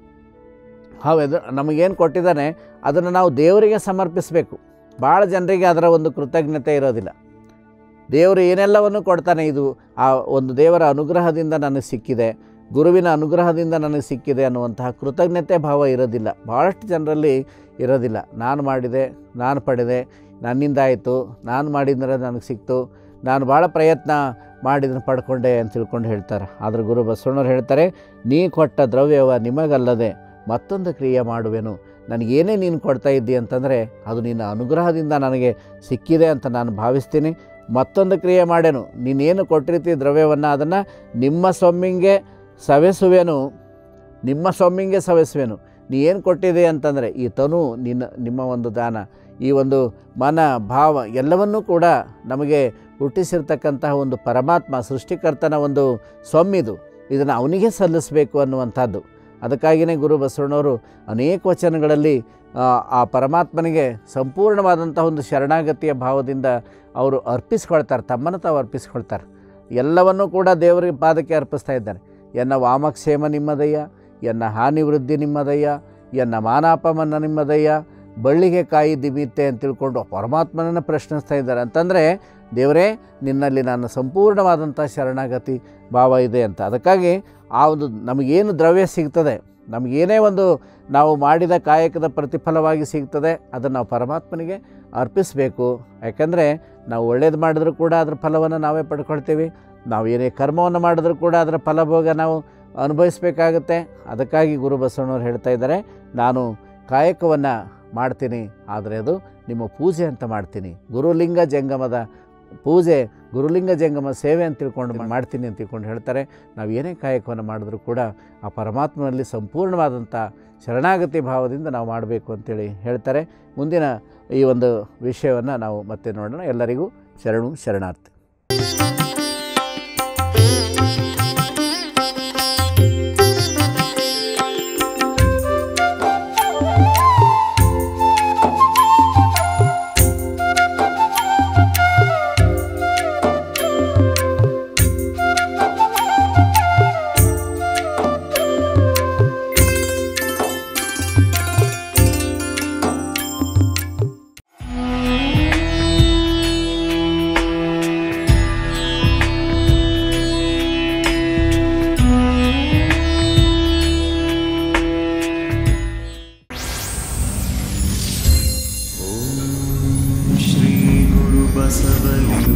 Speaker 1: ಹೌದು ನಮಗೇನು ಕೊಟ್ಟಿದ್ದಾನೆ ಅದನ್ನು ನಾವು ದೇವರಿಗೆ ಸಮರ್ಪಿಸಬೇಕು ಭಾಳ ಜನರಿಗೆ ಅದರ ಒಂದು ಕೃತಜ್ಞತೆ ಇರೋದಿಲ್ಲ ದೇವರು ಏನೆಲ್ಲವನ್ನು ಕೊಡ್ತಾನೆ ಇದು ಆ ಒಂದು ದೇವರ ಅನುಗ್ರಹದಿಂದ ನನಗೆ ಸಿಕ್ಕಿದೆ ಗುರುವಿನ ಅನುಗ್ರಹದಿಂದ ನನಗೆ ಸಿಕ್ಕಿದೆ ಅನ್ನುವಂತಹ ಕೃತಜ್ಞತೆ ಭಾವ ಇರೋದಿಲ್ಲ ಭಾಳಷ್ಟು ಜನರಲ್ಲಿ ಇರೋದಿಲ್ಲ ನಾನು ಮಾಡಿದೆ ನಾನು ಪಡೆದೆ ನನ್ನಿಂದ ಆಯಿತು ನಾನು ಮಾಡಿದ್ರೆ ನನಗೆ ಸಿಕ್ತು ನಾನು ಭಾಳ ಪ್ರಯತ್ನ ಮಾಡಿದ್ರೆ ಪಡ್ಕೊಂಡೆ ಅಂತ ತಿಳ್ಕೊಂಡು ಹೇಳ್ತಾರೆ ಆದರೆ ಗುರು ಬಸವಣ್ಣವ್ರು ಹೇಳ್ತಾರೆ ನೀ ಕೊಟ್ಟ ದ್ರವ್ಯವ ನಿಮಗಲ್ಲದೆ ಮತ್ತೊಂದು ಕ್ರಿಯೆ ಮಾಡುವೆನು ನನಗೇನೇ ನೀನು ಕೊಡ್ತಾ ಇದ್ದಿ ಅಂತಂದರೆ ಅದು ನಿನ್ನ ಅನುಗ್ರಹದಿಂದ ನನಗೆ ಸಿಕ್ಕಿದೆ ಅಂತ ನಾನು ಭಾವಿಸ್ತೀನಿ ಮತ್ತೊಂದು ಕ್ರಿಯೆ ಮಾಡೆನು ನೀನೇನು ಕೊಟ್ಟಿರ್ತಿ ದ್ರವ್ಯವನ್ನು ಅದನ್ನು ನಿಮ್ಮ ಸೊಮ್ಮಿಂಗೆ ಸವೆಸುವೆನು ನಿಮ್ಮ ಸೊಮ್ಮಿಂಗೆ ಸವೆಸುವೆನು ನೀ ಏನು ಕೊಟ್ಟಿದೆ ಅಂತಂದರೆ ಈ ತನು ನಿನ್ನ ನಿಮ್ಮ ಒಂದು ದಾನ ಈ ಒಂದು ಮನ ಭಾವ ಎಲ್ಲವನ್ನೂ ಕೂಡ ನಮಗೆ ಹುಟ್ಟಿಸಿರ್ತಕ್ಕಂತಹ ಒಂದು ಪರಮಾತ್ಮ ಸೃಷ್ಟಿಕರ್ತನ ಒಂದು ಸೊಮ್ಮಿದು ಇದನ್ನು ಅವನಿಗೆ ಸಲ್ಲಿಸಬೇಕು ಅನ್ನುವಂಥದ್ದು ಅದಕ್ಕಾಗಿಯೇ ಗುರು ಬಸವಣ್ಣವರು ಅನೇಕ ವಚನಗಳಲ್ಲಿ ಆ, ಆ ಪರಮಾತ್ಮನಿಗೆ ಸಂಪೂರ್ಣವಾದಂಥ ಒಂದು ಶರಣಾಗತಿಯ ಭಾವದಿಂದ ಅವರು ಅರ್ಪಿಸ್ಕೊಳ್ತಾರೆ ತಮ್ಮನ್ನು ತಾವು ಅರ್ಪಿಸ್ಕೊಳ್ತಾರೆ ಎಲ್ಲವನ್ನೂ ಕೂಡ ದೇವರಿಗೆ ಪಾದಕ್ಕೆ ಅರ್ಪಿಸ್ತಾ ಇದ್ದಾರೆ ಎನ್ನ ವಾಮಕ್ಷೇಮ ನಿಮ್ಮದಯ್ಯ ಎನ್ನ ಹಾನಿ ವೃದ್ಧಿ ನಿಮ್ಮದಯ್ಯ ಎನ್ನ ಮಾನಾಪಮನ ನಿಮ್ಮದಯ್ಯ ಬಳ್ಳಿಗೆ ಕಾಯಿ ದಿಮಿತ್ತೆ ಅಂತ ತಿಳ್ಕೊಂಡು ಪರಮಾತ್ಮನನ್ನು ಪ್ರಶ್ನಿಸ್ತಾ ಇದ್ದಾರೆ ಅಂತಂದರೆ ದೇವರೇ ನಿನ್ನಲ್ಲಿ ನನ್ನ ಸಂಪೂರ್ಣವಾದಂಥ ಶರಣಾಗತಿ ಭಾವ ಇದೆ ಅಂತ ಅದಕ್ಕಾಗಿ ಆ ಒಂದು ನಮಗೇನು ದ್ರವ್ಯ ಸಿಗ್ತದೆ ನಮಗೇನೇ ಒಂದು ನಾವು ಮಾಡಿದ ಕಾಯಕದ ಪ್ರತಿಫಲವಾಗಿ ಸಿಗ್ತದೆ ಅದನ್ನು ನಾವು ಪರಮಾತ್ಮನಿಗೆ ಅರ್ಪಿಸಬೇಕು ಯಾಕಂದರೆ ನಾವು ಒಳ್ಳೇದು ಮಾಡಿದ್ರೂ ಕೂಡ ಅದ್ರ ಫಲವನ್ನು ನಾವೇ ಪಡ್ಕೊಳ್ತೀವಿ ನಾವು ಏನೇ ಕರ್ಮವನ್ನು ಮಾಡಿದ್ರೂ ಕೂಡ ಅದರ ಫಲಭೋಗ ನಾವು ಅನುಭವಿಸಬೇಕಾಗುತ್ತೆ ಅದಕ್ಕಾಗಿ ಗುರು ಬಸವಣ್ಣವ್ರು ಹೇಳ್ತಾ ಇದ್ದಾರೆ ನಾನು ಕಾಯಕವನ್ನು ಮಾಡ್ತೀನಿ ಆದರೆ ಅದು ನಿಮ್ಮ ಪೂಜೆ ಅಂತ ಮಾಡ್ತೀನಿ ಗುರುಲಿಂಗ ಜಂಗಮದ ಪೂಜೆ ಗುರುಲಿಂಗ ಜಂಗಮ ಸೇವೆ ಅಂತ ತಿಳ್ಕೊಂಡು ಮಾಡ್ತೀನಿ ಅಂತ ತಿಳ್ಕೊಂಡು ಹೇಳ್ತಾರೆ ನಾವು ಏನೇ ಕಾಯಕವನ್ನು ಮಾಡಿದ್ರೂ ಕೂಡ ಆ ಪರಮಾತ್ಮನಲ್ಲಿ ಸಂಪೂರ್ಣವಾದಂಥ ಶರಣಾಗತಿ ಭಾವದಿಂದ ನಾವು ಮಾಡಬೇಕು ಅಂತೇಳಿ ಹೇಳ್ತಾರೆ ಮುಂದಿನ ಈ ಒಂದು ವಿಷಯವನ್ನು ನಾವು ಮತ್ತೆ ನೋಡೋಣ ಎಲ್ಲರಿಗೂ ಶರಣು ಶರಣಾರ್ಥಿ
Speaker 2: श्रीगुरुबसवलिं